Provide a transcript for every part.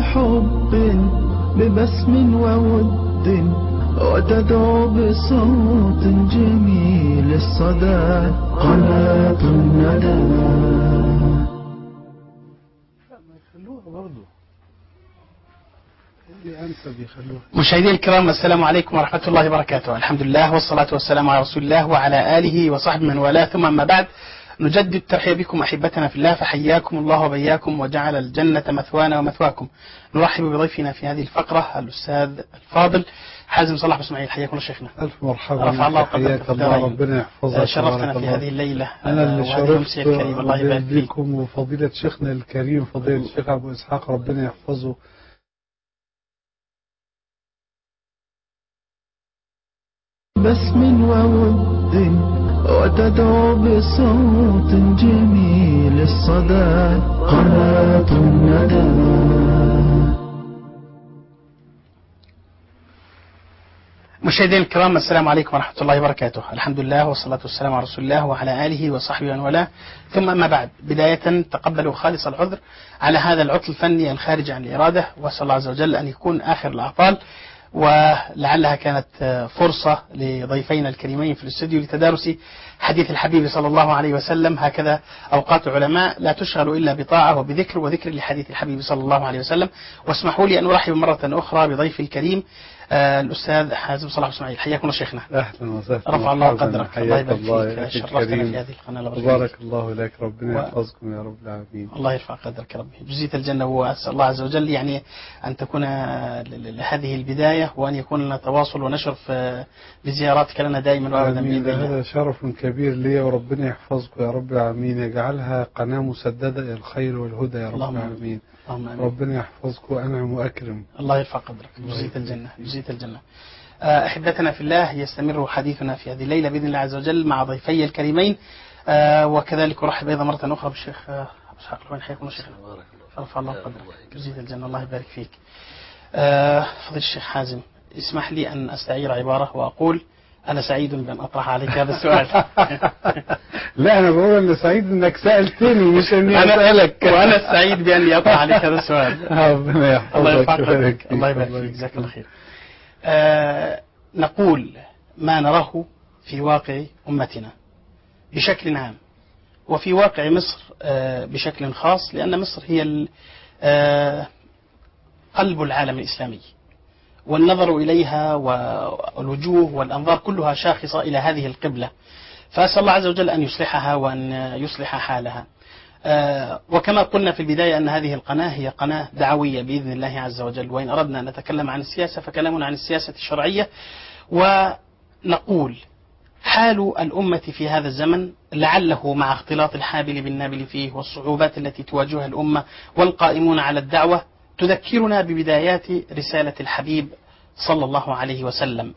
حب ببسم وود وتدعو بصوت جميل الصدى قناة الندى خلوها برضه اللي انسى بيخلوها مشاهدينا الكرام السلام عليكم ورحمة الله وبركاته الحمد لله والصلاة والسلام على رسول الله وعلى آله وصحبه من والاه ثم أما بعد نجدد الترحيب بكم أحبتنا في الله فحياكم الله وبياكم وجعل الجنة مثوانا ومثواكم نرحب بضيفنا في هذه الفقرة الأستاذ الفاضل حازم صلاح بن اسماعيل حياكم الله شيخنا الف مرحبا رفع الله بك، قدرك حياك في الله الدارين. ربنا يحفظك شرفتنا تبارك في الله. هذه الليلة انا اللي وهذه شرفت الأمسية الكريمة الله يبارك فيك بكم وفضيلة شيخنا الكريم فضيلة الشيخ ابو اسحاق ربنا يحفظه بسم وود وتدعو بصوت جميل الصدى قناة الندى مشاهدينا الكرام السلام عليكم ورحمة الله وبركاته الحمد لله والصلاة والسلام على رسول الله وعلى آله وصحبه ومن والاه ثم أما بعد بداية تقبلوا خالص العذر على هذا العطل الفني الخارج عن الإرادة وأسأل الله عز وجل أن يكون آخر الأعطال ولعلها كانت آه، فرصة لضيفينا الكريمين في الاستوديو لتدارس حديث الحبيب صلى الله عليه وسلم هكذا أوقات علماء لا تشغل إلا بطاعة وبذكر وذكر لحديث الحبيب صلى الله عليه وسلم واسمحوا لي أن أرحب مرة أخرى بضيفي الكريم آه، الأستاذ حازم صلاح اسماعيل حياكم الله شيخنا اهلا وسهلا رفع الله مرحبا، قدرك الله حياك يبارك الله فيك يا أخي شرفتنا الكريم. في هذه القناة الله يبارك فيك. بارك الله لك ربنا و- يحفظكم يا رب العالمين الله يرفع قدرك يا ربي جزيت الجنة وأسأل الله عز وجل يعني أن تكون ل- ل- لهذه البداية وأن يكون لنا تواصل ونشرف آه، بزياراتك لنا دائما وأبدا آمين بإذن الله هذا شرف كبير لي وربنا يحفظكم يا رب العالمين يجعلها قناة مسددة إلى الخير والهدى يا رب اللهم العالمين اللهم آمين. ربنا يحفظكم وأنعم وأكرم الله يرفع قدرك الله جزيت يبارك الجنة فيك. جزيت الجنة آه، أحبتنا في الله يستمر حديثنا في هذه الليلة بإذن الله عز وجل مع ضيفي الكريمين آه، وكذلك أرحب أيضا مرة أخرى بالشيخ آه، أبو إسحاق الوين حياكم الله شيخنا رفع الله قدرك جزيت الجنة الله يبارك فيك آه، فضيلة الشيخ حازم اسمح لي أن أستعير عبارة وأقول أنا سعيد بأن أطرح عليك هذا السؤال لا أنا بقول أنا سعيد إنك سألتني مش إني أنا أسألك وأنا سعيد بأني أطرح عليك هذا السؤال ربنا يحفظك الله يرفع ويبارك قدرك فيك. الله يبارك فيك جزاك الله خير آه نقول ما نراه في واقع أمتنا بشكل عام وفي واقع مصر آه بشكل خاص لأن مصر هي ال- آه قلب العالم الإسلامي والنظر إليها والوجوه والأنظار كلها شاخصة إلى هذه القبلة فأسأل الله عز وجل أن يصلحها وأن يصلح حالها آه، وكما قلنا في البداية أن هذه القناة هي قناة دعوية بإذن الله عز وجل وإن أردنا أن نتكلم عن السياسة فكلامنا عن السياسة الشرعية ونقول حال الأمة في هذا الزمن لعله مع اختلاط الحابل بالنابل فيه والصعوبات التي تواجهها الأمة والقائمون على الدعوة تذكرنا ببدايات رسالة الحبيب صلى الله عليه وسلم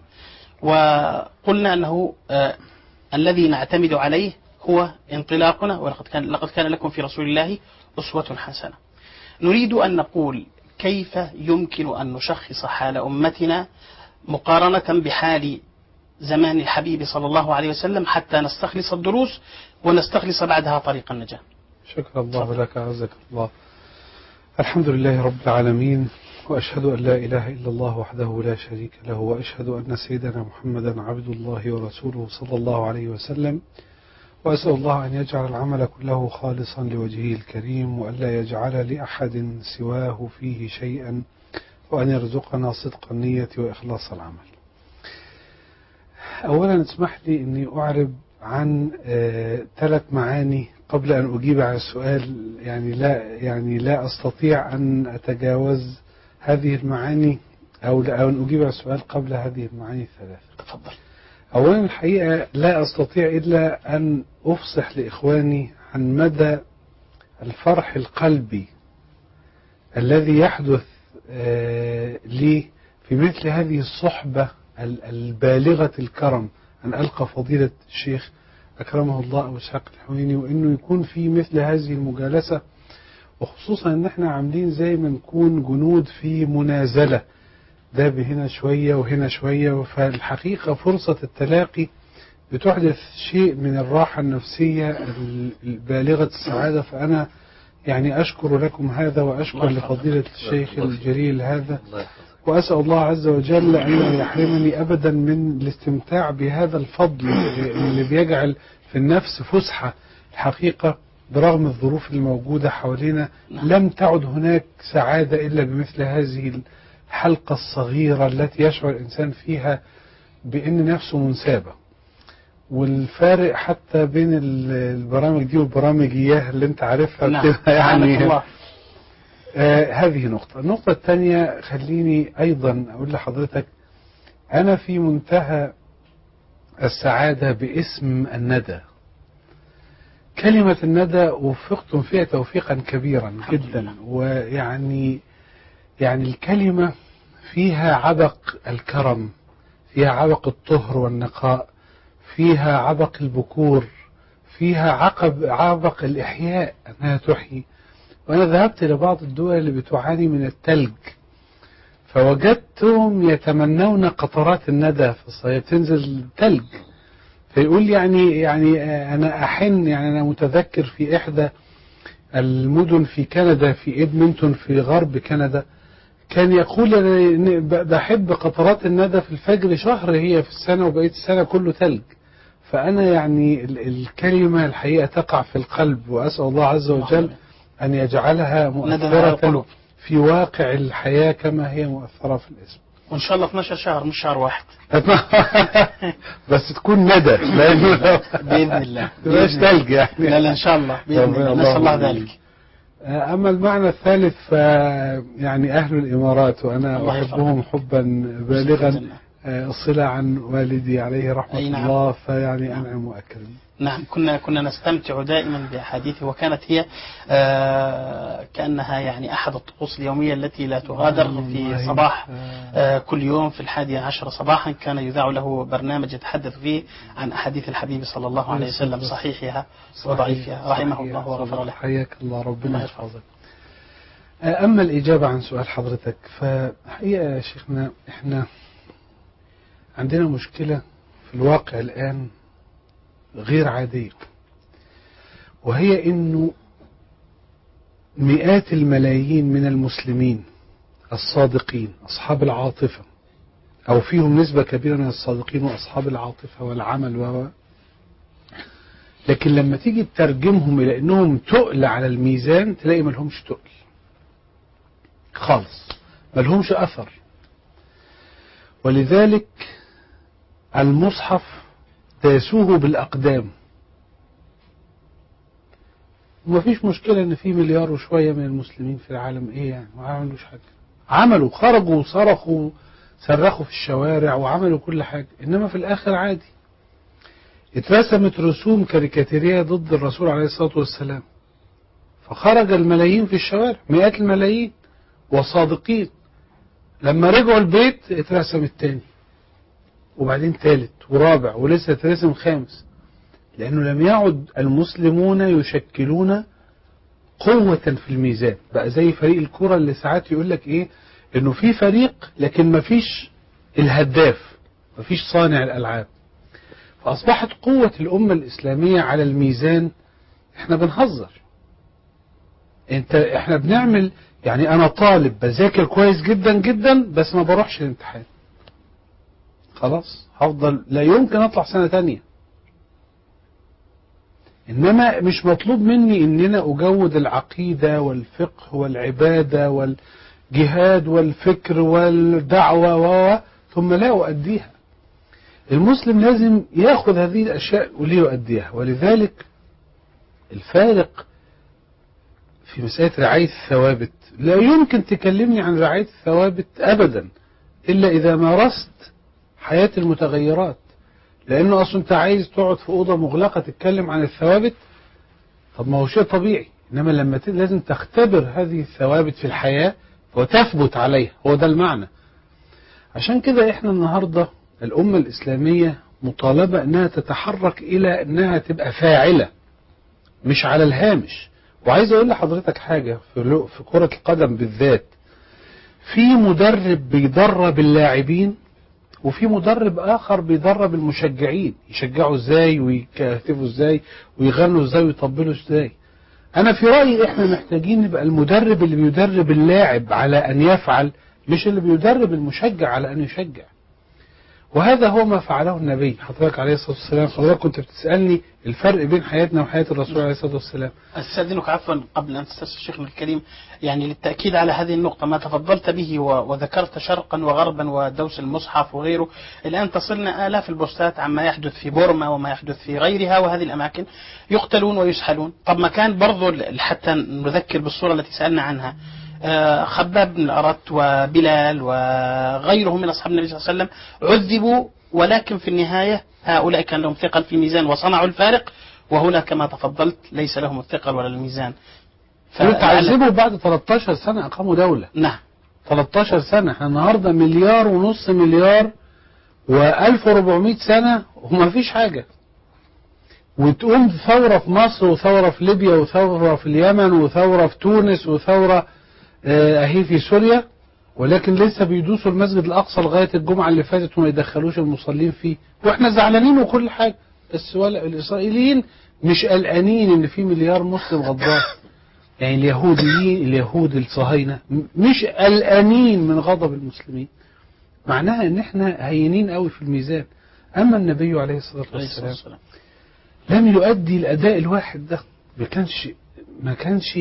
وقلنا أنه آه، الذي نعتمد عليه هو انطلاقنا ولقد كان لقد كان لكم في رسول الله أسوة حسنة. نريد أن نقول كيف يمكن أن نشخص حال أمتنا مقارنة بحال زمان الحبيب صلى الله عليه وسلم حتى نستخلص الدروس ونستخلص بعدها طريق النجاة. شكر الله لك عزك الله الحمد لله رب العالمين وأشهد أن لا إله إلا الله وحده لا شريك له وأشهد أن سيدنا محمدا عبد الله ورسوله صلى الله عليه وسلم وأسأل الله أن يجعل العمل كله خالصا لوجهه الكريم وألا يجعل لأحد سواه فيه شيئا وأن يرزقنا صدق النية وإخلاص العمل أولا اسمح لي أني أعرب عن آه، ثلاث معاني قبل أن أجيب على السؤال يعني لا يعني لا أستطيع أن أتجاوز هذه المعاني أو لا- أو أن أجيب على السؤال قبل هذه المعاني الثلاثة تفضل. أولا الحقيقة لا أستطيع إلا أن أفصح لإخواني عن مدى الفرح القلبي الذي يحدث آه، لي في مثل هذه الصحبة ال- البالغة الكرم أن ألقى فضيلة الشيخ أكرمه الله أبو إسحاق الحويني وإنه يكون في مثل هذه المجالسة وخصوصا إن إحنا عاملين زي ما نكون جنود في منازلة ده بهنا شوية وهنا شوية فالحقيقة فرصة التلاقي بتحدث شيء من الراحة النفسية ال- البالغة السعادة فأنا يعني أشكر لكم هذا وأشكر الله يحفظك. لفضيلة الشيخ الجليل هذا الله يحفظك وأسأل الله عز وجل أن لا يحرمني أبدا من الاستمتاع بهذا الفضل اللي بيجعل في النفس فسحة الحقيقة برغم الظروف الموجودة حوالينا نعم. لم تعد هناك سعادة إلا بمثل هذه الحلقة الصغيرة التي يشعر الإنسان فيها بأن نفسه منسابة والفارق حتى بين ال- البرامج دي والبرامج إياها اللي أنت عارفها نعم بتبقى يعني يعني الله آه هذه نقطة النقطة الثانية خليني أيضا أقول لحضرتك أنا في منتهى السعادة باسم الندى كلمة الندى وفقتم فيها توفيقا كبيرا الحمد جدا لله. ويعني يعني الكلمة فيها عبق الكرم فيها عبق الطهر والنقاء فيها عبق البكور فيها عقب عبق الإحياء أنها تحيي وأنا ذهبت إلى بعض الدول اللي بتعاني من التلج فوجدتهم يتمنون قطرات الندى في الصيف تنزل تلج فيقول يعني يعني آه، أنا أحن يعني أنا متذكر في إحدى المدن في كندا في إدمنتون في غرب كندا كان يقول أنا إن ب- بحب قطرات الندى في الفجر شهر هي في السنة وبقية السنة كله تلج فأنا يعني ال- الكلمة الحقيقة تقع في القلب وأسأل الله عز وجل أن يجعلها ندى على مؤثرة القلوب في واقع الحياة كما هي مؤثرة في الاسم وإن شاء الله 12 شهر مش شهر واحد بس تكون ندى لأنه بإذن الله تبقاش بإذن الله. تلج يعني لا لا إن شاء الله بإذن ربنا الله نسأل الله اللهم ذلك أما المعنى الثالث ف يعني أهل الإمارات وأنا الله أحبهم حبا بالغا بإذن الله. آه، الصلة عن والدي عليه رحمة أي نعم. الله فيعني أنعم وأكرم نعم كنا كنا نستمتع دائما بأحاديثه وكانت هي آه كأنها يعني أحد الطقوس اليومية التي لا تغادر في والله. صباح آه. آه كل يوم في الحادية عشر صباحا كان يذاع له برنامج يتحدث فيه عن أحاديث الحبيب صلى الله عليه وسلم صحيحها وضعيفها رحمه صحيح. الله وغفر له حياك الله ربنا الله يحفظك آه، أما الإجابة عن سؤال حضرتك فحقيقة يا شيخنا إحنا عندنا مشكلة في الواقع الآن غير عادية وهي إنه مئات الملايين من المسلمين الصادقين أصحاب العاطفة أو فيهم نسبة كبيرة من الصادقين وأصحاب العاطفة والعمل و لكن لما تيجي تترجمهم إلى أنهم تقل على الميزان تلاقي ملهمش تقل خالص ملهمش أثر ولذلك المصحف داسوه بالأقدام ومفيش مشكلة ان في مليار وشوية من المسلمين في العالم ايه يعني ما عملوش حاجة عملوا خرجوا وصرخوا صرخوا في الشوارع وعملوا كل حاجة انما في الاخر عادي اترسمت رسوم كاريكاتيرية ضد الرسول عليه الصلاة والسلام فخرج الملايين في الشوارع مئات الملايين وصادقين لما رجعوا البيت اترسم التاني وبعدين تالت ورابع ولسه اترسم خامس لأنه لم يعد المسلمون يشكلون قوة في الميزان بقى زي فريق الكرة اللي ساعات يقول لك ايه انه في فريق لكن ما فيش الهداف ما فيش صانع الألعاب فأصبحت قوة الأمة الإسلامية على الميزان احنا بنهزر انت احنا بنعمل يعني انا طالب بذاكر كويس جدا جدا بس ما بروحش الامتحان خلاص هفضل لا يمكن اطلع سنة تانية انما مش مطلوب مني ان انا اجود العقيدة والفقه والعبادة والجهاد والفكر والدعوة و ثم لا اؤديها المسلم لازم ياخذ هذه الاشياء وليؤديها ولذلك الفارق في مسألة رعاية الثوابت لا يمكن تكلمني عن رعاية الثوابت أبدا إلا إذا مارست حياة المتغيرات لأنه أصلا أنت عايز تقعد في أوضة مغلقة تتكلم عن الثوابت طب ما هو شيء طبيعي إنما لما ت... لازم تختبر هذه الثوابت في الحياة وتثبت عليها هو ده المعنى عشان كده إحنا النهاردة الأمة الإسلامية مطالبة أنها تتحرك إلى أنها تبقى فاعلة مش على الهامش وعايز اقول لحضرتك حاجة في في كرة القدم بالذات في مدرب بيدرب اللاعبين وفي مدرب اخر بيدرب المشجعين يشجعوا ازاي ويكتفوا ازاي ويغنوا ازاي ويطبلوا ازاي انا في رايي احنا محتاجين نبقى المدرب اللي بيدرب اللاعب على ان يفعل مش اللي بيدرب المشجع على ان يشجع وهذا هو ما فعله النبي حضرتك عليه الصلاه والسلام حضرتك كنت بتسالني الفرق بين حياتنا وحياه الرسول عليه الصلاه والسلام استاذنك عفوا قبل ان تستفسر شيخنا الكريم يعني للتاكيد على هذه النقطه ما تفضلت به و- وذكرت شرقا وغربا ودوس المصحف وغيره الان تصلنا الاف البوستات عما يحدث في بورما وما يحدث في غيرها وهذه الاماكن يقتلون ويسحلون طب ما كان برضو ال- حتى نذكر بالصوره التي سالنا عنها آه، خباب بن الأرت وبلال وغيرهم من أصحاب النبي صلى الله عليه وسلم عذبوا ولكن في النهاية هؤلاء كان لهم ثقل في الميزان وصنعوا الفارق وهنا كما تفضلت ليس لهم الثقل ولا الميزان دول فلعل- تعذبوا بعد 13 سنه اقاموا دوله نعم 13 سنة احنا النهاردة مليار ونص مليار و1400 سنة وما فيش حاجة وتقوم ثورة في مصر وثورة في ليبيا وثورة في اليمن وثورة في تونس وثورة آه، اهي في سوريا ولكن لسه بيدوسوا المسجد الاقصى لغاية الجمعة اللي فاتت وما يدخلوش المصلين فيه واحنا زعلانين وكل حاجة بس ولا الاسرائيليين مش قلقانين ان في مليار مسلم غضبان يعني اليهوديين اليهود الصهاينة م- مش قلقانين من غضب المسلمين معناها ان احنا هينين قوي في الميزان اما النبي عليه الصلاة عليه الصلاة والسلام والسلام لم يؤدي الاداء الواحد ده ما كانش ما كانش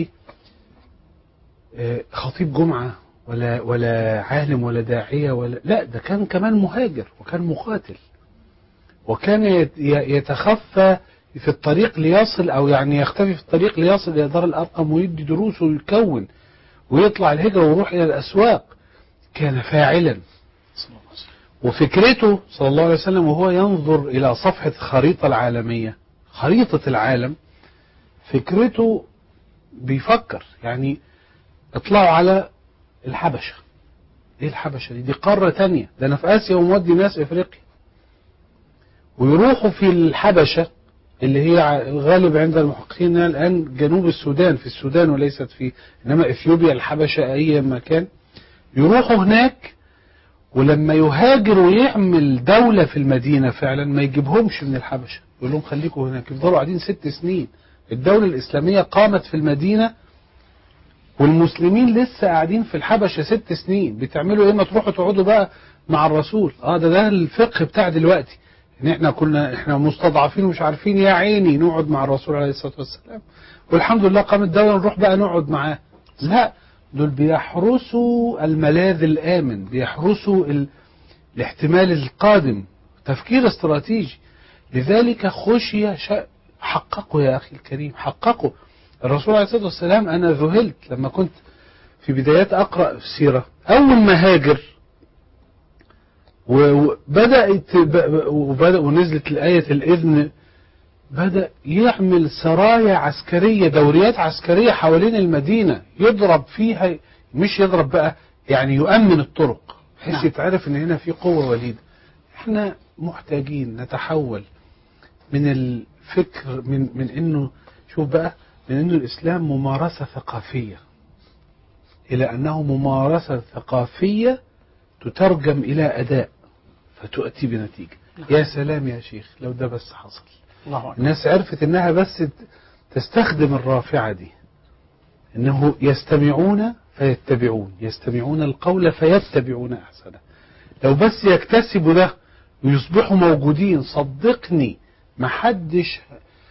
آه، خطيب جمعة ولا ولا عالم ولا داعية ولا لا ده كان كمان مهاجر وكان مقاتل وكان يت- ي- يتخفى في الطريق ليصل او يعني يختفي في الطريق ليصل الى دار الارقم ويدي دروس ويكون ويطلع الهجرة ويروح الى الاسواق كان فاعلا صلى الله عليه وسلم. وفكرته صلى الله عليه وسلم وهو ينظر إلى صفحة الخريطة العالمية خريطة العالم فكرته بيفكر يعني اطلعوا على الحبشة ايه الحبشة دي دي قارة تانية ده انا في اسيا ومودي ناس افريقيا ويروحوا في الحبشة اللي هي ع- غالب عند المحققين إنها الان جنوب السودان في السودان وليست في انما اثيوبيا الحبشة اي مكان يروحوا هناك ولما يهاجر ويعمل دولة في المدينة فعلا ما يجيبهمش من الحبشة يقول لهم خليكم هناك يفضلوا قاعدين ست سنين الدولة الإسلامية قامت في المدينة والمسلمين لسه قاعدين في الحبشة ست سنين بتعملوا ايه ما تروحوا تقعدوا بقى مع الرسول اه ده ده الفقه بتاع دلوقتي ان احنا كنا احنا مستضعفين ومش عارفين يا عيني نقعد مع الرسول عليه الصلاة والسلام والحمد لله قامت الدولة نروح بقى نقعد معاه لا دول بيحرسوا الملاذ الآمن بيحرسوا ال... الاحتمال القادم تفكير استراتيجي لذلك خشي شا... حققوا يا أخي الكريم حققوا الرسول عليه الصلاة والسلام أنا ذهلت لما كنت في بدايات أقرأ السيرة أول ما هاجر و- وبدأت ب- وبدأ ونزلت الآية الإذن بدأ يعمل سرايا عسكرية دوريات عسكرية حوالين المدينة يضرب فيها مش يضرب بقى يعني يؤمن الطرق بحيث نعم. يتعرف ان هنا في قوة وليدة احنا محتاجين نتحول من الفكر من من انه شوف بقى من انه الاسلام ممارسة ثقافية الى انه ممارسة ثقافية تترجم الى اداء فتؤتي بنتيجة يا سلام يا شيخ لو ده بس حصل الله أكبر الناس عرفت انها بس تستخدم الرافعة دي انه يستمعون فيتبعون يستمعون القول فيتبعون احسنه لو بس يكتسبوا ده ويصبحوا موجودين صدقني محدش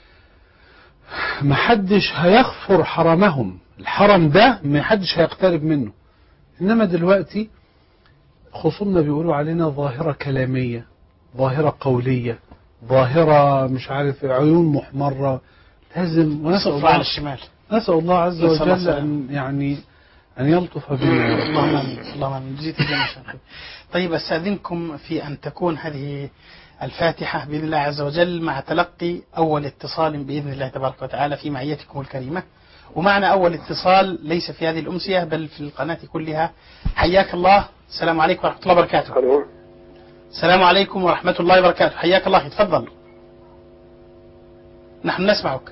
محدش هيغفر حرمهم الحرم ده محدش هيقترب منه انما دلوقتي خصومنا بيقولوا علينا ظاهرة كلامية ظاهرة قولية ظاهرة مش عارف عيون محمرة لازم ونسأل صفر على الله, الشمال نسأل الله عز نسأل الله وجل السلامة. أن يعني أن يلطف بنا اللهم امين اللهم امين جزيت الجنة شكرا. طيب استاذنكم في ان تكون هذه الفاتحه باذن الله عز وجل مع تلقي اول اتصال باذن الله تبارك وتعالى في معيتكم الكريمه ومعنا اول اتصال ليس في هذه الامسيه بل في القناه كلها حياك الله السلام عليكم ورحمه الله وبركاته الو السلام عليكم ورحمه الله وبركاته حياك الله أخي، تفضل نحن نسمعك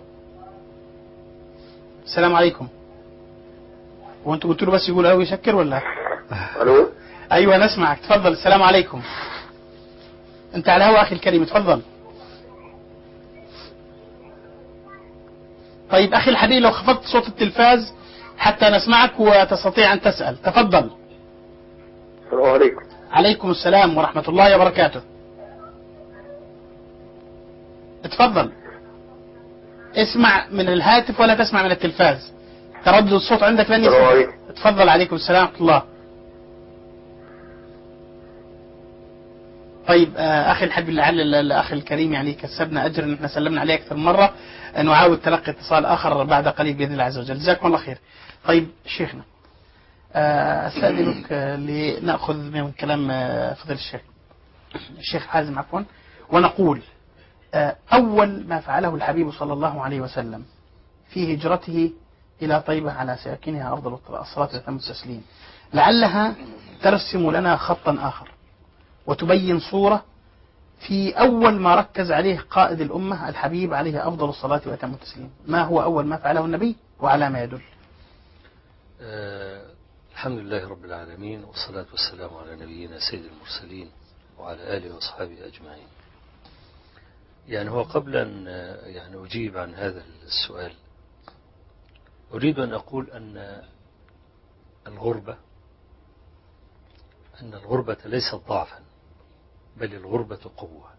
السلام عليكم وانتوا قلتوا له بس يقول او يسكر ولا الو ايوه نسمعك تفضل السلام عليكم انت على الهواء اخي الكريم تفضل طيب أخي الحبيب لو خفضت صوت التلفاز حتى نسمعك وتستطيع أن تسأل تفضل السلام عليكم عليكم السلام ورحمة الله وبركاته اتفضل اسمع من الهاتف ولا تسمع من التلفاز تردد الصوت عندك لن السلام يسمع عليكم. اتفضل عليكم السلام ورحمة الله طيب آه، اخي الحبيب لعل ال- الاخ الكريم يعني كسبنا اجر ان احنا سلمنا عليه اكثر من مره آه، نعاود تلقي اتصال اخر بعد قليل باذن الله عز وجل جزاكم الله خير. طيب شيخنا آه، استاذنك آه، لناخذ من كلام آه، فضيله الشيخ الشيخ حازم عفوا ونقول آه، اول ما فعله الحبيب صلى الله عليه وسلم في هجرته الى طيبه على ساكنها افضل الصلاه وتم التسليم لعلها ترسم لنا خطا اخر وتبين صورة في أول ما ركز عليه قائد الأمة الحبيب عليه أفضل الصلاة وأتم التسليم ما هو أول ما فعله النبي وعلى ما يدل آه الحمد لله رب العالمين والصلاة والسلام على نبينا سيد المرسلين وعلى آله وأصحابه أجمعين يعني هو قبل أن آه، يعني أجيب عن هذا السؤال أريد أن أقول أن الغربة أن الغربة ليست ضعفا بل الغربة قوة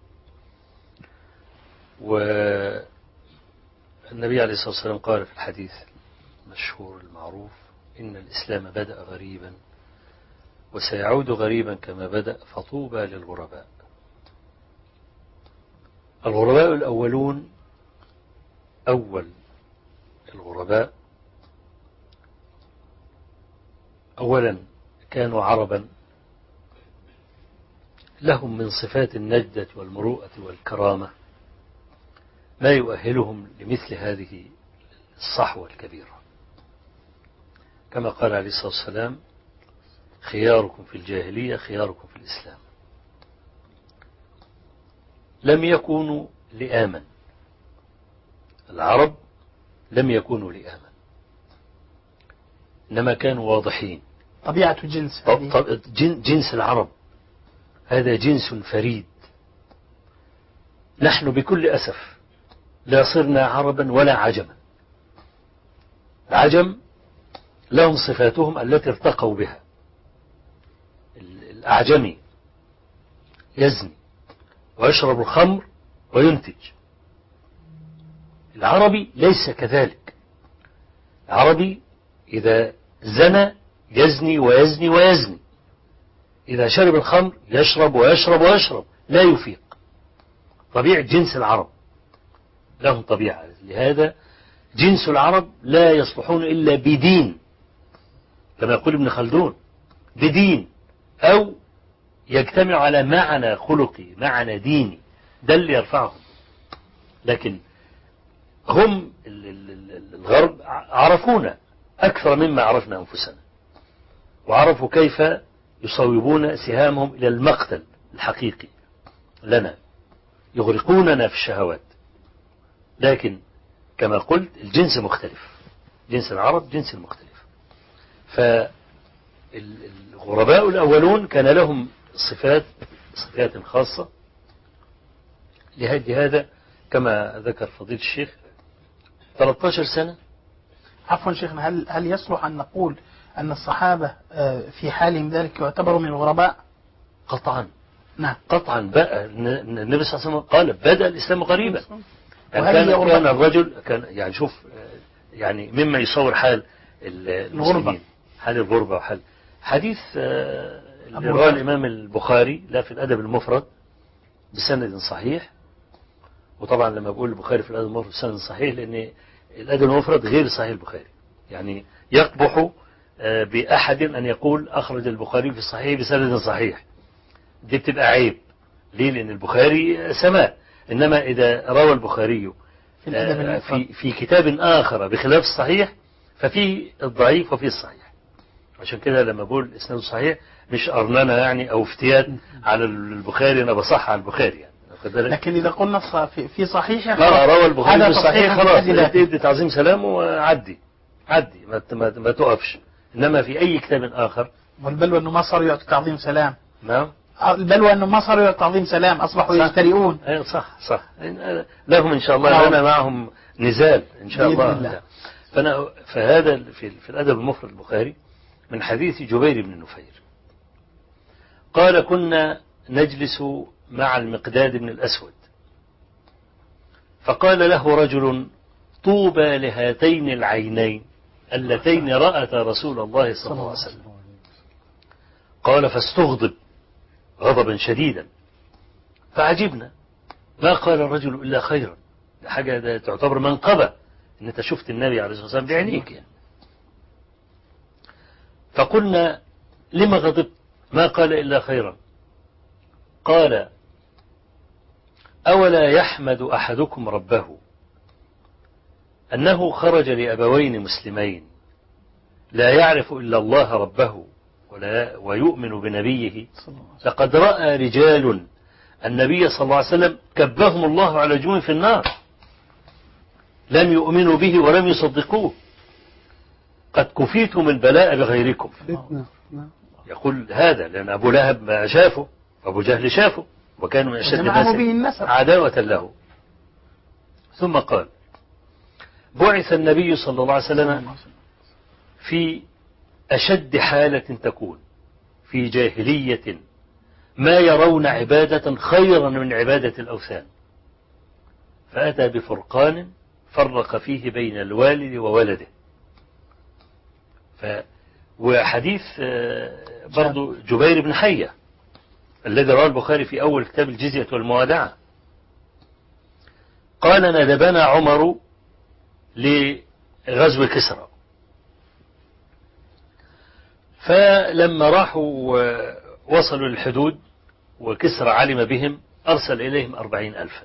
والنبي عليه الصلاة والسلام قال في الحديث المشهور المعروف إن الإسلام بدأ غريبا وسيعود غريبا كما بدأ فطوبى للغرباء الغرباء الأولون أول الغرباء أولا كانوا عربا لهم من صفات النجدة والمروءة والكرامة ما يؤهلهم لمثل هذه الصحوة الكبيرة كما قال عليه الصلاة والسلام خياركم في الجاهلية خياركم في الإسلام لم يكونوا لآما العرب لم يكونوا لآما إنما كانوا واضحين طبيعة الجنس طب هذه. طب جن- جنس العرب هذا جنس فريد نحن بكل أسف لا صرنا عربا ولا عجما العجم لهم صفاتهم التي ارتقوا بها ال- الأعجمي يزني ويشرب الخمر وينتج العربي ليس كذلك العربي إذا زنى يزني ويزني ويزني إذا شرب الخمر يشرب ويشرب ويشرب لا يفيق طبيعة جنس العرب لهم طبيعة لهذا جنس العرب لا يصلحون إلا بدين كما يقول ابن خلدون بدين أو يجتمع على معنى خلقي معنى ديني ده اللي يرفعهم لكن هم ال- ال- ال- الغرب عرفونا أكثر مما عرفنا أنفسنا وعرفوا كيف يصوبون سهامهم إلى المقتل الحقيقي لنا يغرقوننا في الشهوات لكن كما قلت الجنس مختلف جنس العرب جنس مختلف فالغرباء الأولون كان لهم صفات صفات خاصة لهذه هذا كما ذكر فضيلة الشيخ 13 سنة عفوا شيخنا هل هل يصلح أن نقول أن الصحابة آه، في حالهم ذلك يعتبروا من الغرباء؟ قطعا نعم قطعا بقى النبي صلى الله عليه وسلم قال بدأ الإسلام غريبا يعني وهذه كان, غربة. كان الرجل كان يعني شوف آه، يعني مما يصور حال ال- الغربة. المسلمين حال الغربة وحال حديث آه، اللي أبو رواه ذر. الإمام البخاري لا في الأدب المفرد بسند صحيح وطبعا لما بقول البخاري في الأدب المفرد بسند صحيح لأن الأدب المفرد غير صحيح البخاري يعني يقبح آه، بأحد أن يقول أخرج البخاري في الصحيح بسند صحيح دي بتبقى عيب ليه لأن البخاري سماء إنما إذا روى البخاري في الأدب آه، المفرد. في, في كتاب آخر بخلاف الصحيح ففيه الضعيف وفيه الصحيح عشان كده لما بقول إسناد صحيح مش أرنانة يعني أو افتيات على البخاري أنا بصح على البخاري يعني واخد بالك؟ لكن إذا قلنا الص- في- في صحيح لا روى البخاري هذا في الصحيح تصحيح خلاص بحد ذاته. ادي تعظيم سلام وعدي عدي ما, ما, ما تقفش إنما في أي كتاب آخر والبلوى أنه ما صاروا يعطوا تعظيم سلام نعم البلوى أنه ما صاروا يعطوا تعظيم سلام أصبحوا صح. يجترئون أي صح صح لهم إن شاء الله نعم. لنا معهم نزال إن شاء بإذن الله الله. فأنا فهذا في, في الأدب المفرد البخاري من حديث جبير بن نفير قال كنا نجلس مع المقداد بن الأسود فقال له رجل طوبى لهاتين العينين اللتين رأتا رسول الله صلى الله عليه وسلم قال فاستغضب غضبا شديدا فعجبنا ما قال الرجل إلا خيرا ده حاجة ده تعتبر منقبة إن أنت شفت النبي عليه الصلاة والسلام بعينيك يعني. فقلنا لما غضبت ما قال إلا خيرا قال أولا يحمد أحدكم ربه أنه خرج لأبوين مسلمين لا يعرف إلا الله ربه ولا ويؤمن بنبيه لقد رأى رجال النبي صلى الله عليه وسلم كبهم الله على جون في النار لم يؤمنوا به ولم يصدقوه قد كفيتم البلاء بغيركم فتنة نعم يقول هذا لأن أبو لهب ما شافه وأبو جهل شافه وكانوا من أشد جمعه الناس به النسب عداوة له ثم قال بعث النبي صلى الله عليه وسلم في أشد حالة تكون في جاهلية ما يرون عبادة خيرا من عبادة الأوثان فأتى بفرقان فرق فيه بين الوالد وولده ف وحديث آه، برضو جبير بن حية الذي رواه البخاري في أول كتاب الجزية والموادعة قال ندبنا عمر لغزو كسرى فلما راحوا وصلوا للحدود وكسرى علم بهم أرسل إليهم أربعين ألفا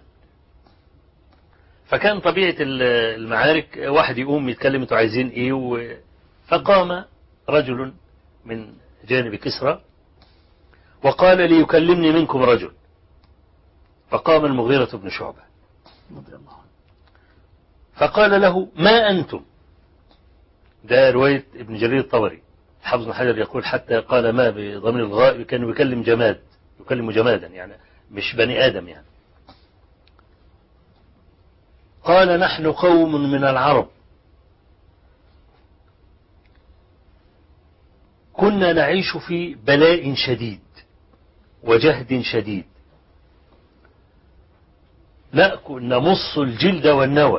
فكان طبيعة المعارك واحد يقوم يتكلم انتوا عايزين ايه و... فقام رجل من جانب كسرى وقال ليكلمني منكم رجل فقام المغيرة بن شعبة رضي الله عنه فقال له ما أنتم ده رواية ابن جرير الطبري حافظ بن حجر يقول حتى قال ما بضمير الغائب كان يكلم جماد يكلم جمادا يعني مش بني آدم يعني قال نحن قوم من العرب كنا نعيش في بلاء شديد وجهد شديد نأكل نمص الجلد والنوى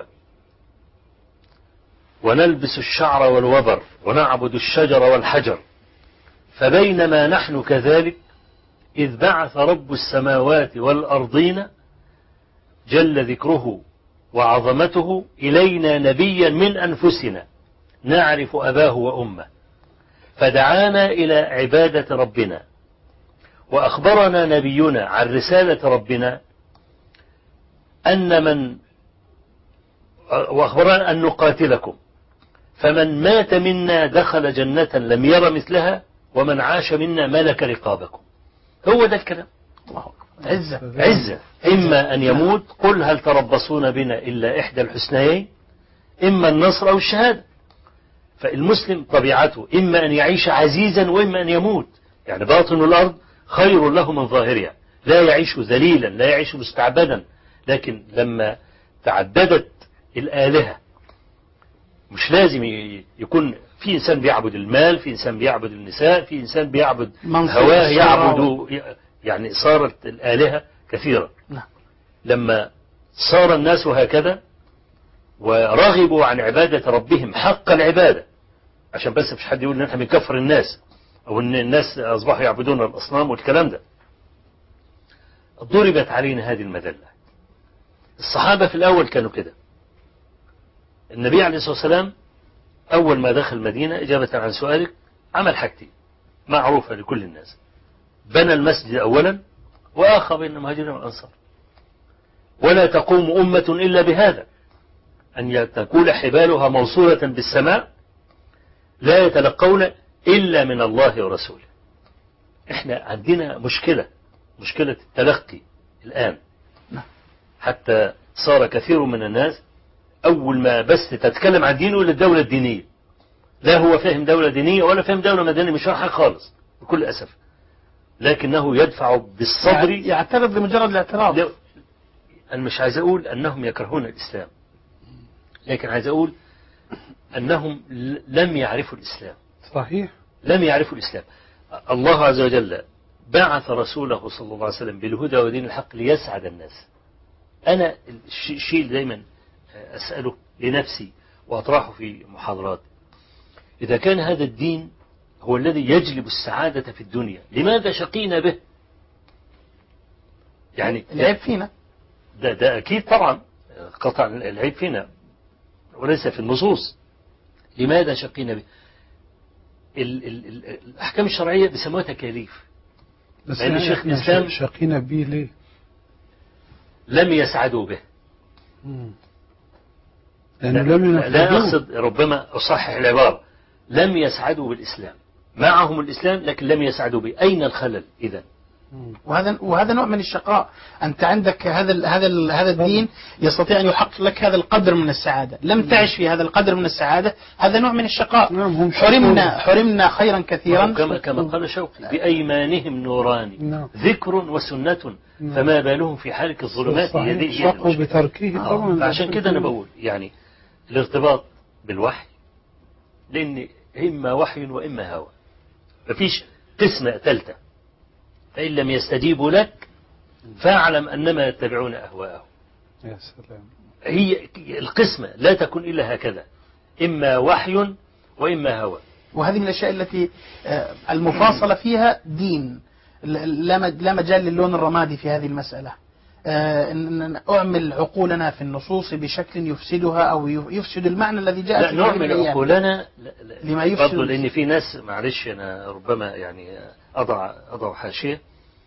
ونلبس الشعر والوبر ونعبد الشجر والحجر فبينما نحن كذلك إذ بعث رب السماوات والأرضين جل ذكره وعظمته إلينا نبيا من أنفسنا نعرف أباه وأمه فدعانا إلى عبادة ربنا وأخبرنا نبينا عن رسالة ربنا أن من وأخبرنا أن نقاتلكم فمن مات منا دخل جنة لم ير مثلها ومن عاش منا ملك رقابكم هو ده الكلام الله أكبر عزة عزة إما أن يموت قل هل تربصون بنا إلا إحدى الحسنيين إما النصر أو الشهادة فالمسلم طبيعته إما أن يعيش عزيزا وإما أن يموت يعني باطن الأرض خير له من ظاهرها لا يعيش ذليلا لا يعيش مستعبدا لكن لما تعددت الآلهة مش لازم ي- يكون في إنسان بيعبد المال في إنسان بيعبد النساء في إنسان بيعبد منصب هواه الشرع يعبد يعني صارت الآلهة كثيرة نعم. لما صار الناس هكذا ورغبوا عن عبادة ربهم حق العبادة عشان بس مش حد يقول ان احنا بنكفر الناس او ان الناس اصبحوا يعبدون الاصنام والكلام ده ضربت علينا هذه المذلة الصحابة في الاول كانوا كده النبي عليه الصلاة والسلام اول ما دخل المدينة اجابة عن سؤالك عمل حاجتين معروفة لكل الناس بنى المسجد اولا واخى بين المهاجرين والانصار ولا تقوم امة الا بهذا أن تكون حبالها موصولة بالسماء لا يتلقون إلا من الله ورسوله احنا عندنا مشكلة مشكلة التلقي الآن نعم. حتى صار كثير من الناس أول ما بس تتكلم عن دينه إلى الدولة الدينية لا هو فاهم دولة دينية ولا فاهم دولة مدنية مش فاهم حاجة خالص بكل أسف لكنه يدفع بالصبر يعترض لمجرد الاعتراض لا، أنا مش عايز أقول أنهم يكرهون الإسلام لكن عايز أقول أنهم ل- لم يعرفوا الإسلام صحيح لم يعرفوا الإسلام الله عز وجل بعث رسوله صلى الله عليه وسلم بالهدى ودين الحق ليسعد الناس أنا الش- الشيء اللي دايما أسأله لنفسي وأطرحه في محاضرات إذا كان هذا الدين هو الذي يجلب السعادة في الدنيا لماذا شقينا به يعني العيب فينا ده, ده أكيد طبعا قطع العيب فينا وليس في النصوص لماذا شقينا به ال ال ال الأحكام الشرعية بيسموها تكاليف بس لأن يعني شيخ احنا الإسلام- ش- شقينا بيه ليه؟ لم يسعدوا به مم. لأنه لا, لم لا ينفذوه أقصد ربما أصحح العبارة لم يسعدوا بالإسلام معهم الإسلام لكن لم يسعدوا به أين الخلل إذا مم. وهذا وهذا نوع من الشقاء أنت عندك هذا ال هذا ال هذا الدين يستطيع أن يحقق لك هذا القدر من السعادة لم تعش في هذا القدر من السعادة هذا نوع من الشقاء نعم هم حرمنا شقوا. حرمنا خيرا كثيرا كما كما قال شوقي بأيمانهم نوران نعم ذكر وسنة نعم. فما بالهم في حالك الظلمات هي صحيح. دي هي شقوا المشكلة. بتركه آه، طبعا فعشان كده أنا بقول يعني الارتباط بالوحي لأن إما وحي وإما هوى مفيش قسمة ثالثة فإن لم يستجيبوا لك فاعلم أنما يتبعون أهواءهم يا سلام هي القسمة لا تكون إلا هكذا إما وحي وإما هوى وهذه من الأشياء التي آه، المفاصلة فيها دين ل- لا مج- لا مجال للون الرمادي في هذه المسألة آه، إن إن أعمل عقولنا في النصوص بشكل يفسدها أو يف- يفسد المعنى الذي جاء لا في هذه نعمل الأيام. عقولنا لا لا لما يفسد برضو لأن في ناس معلش أنا ربما يعني أضع أضع حاشية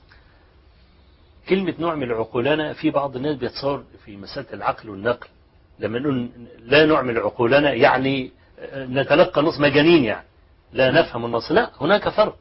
كلمة نعمل عقولنا في بعض الناس بيتصور في مسألة العقل والنقل لما نقول لا نعمل عقولنا يعني نتلقى نص مجانين يعني لا نفهم النص لا هناك فرق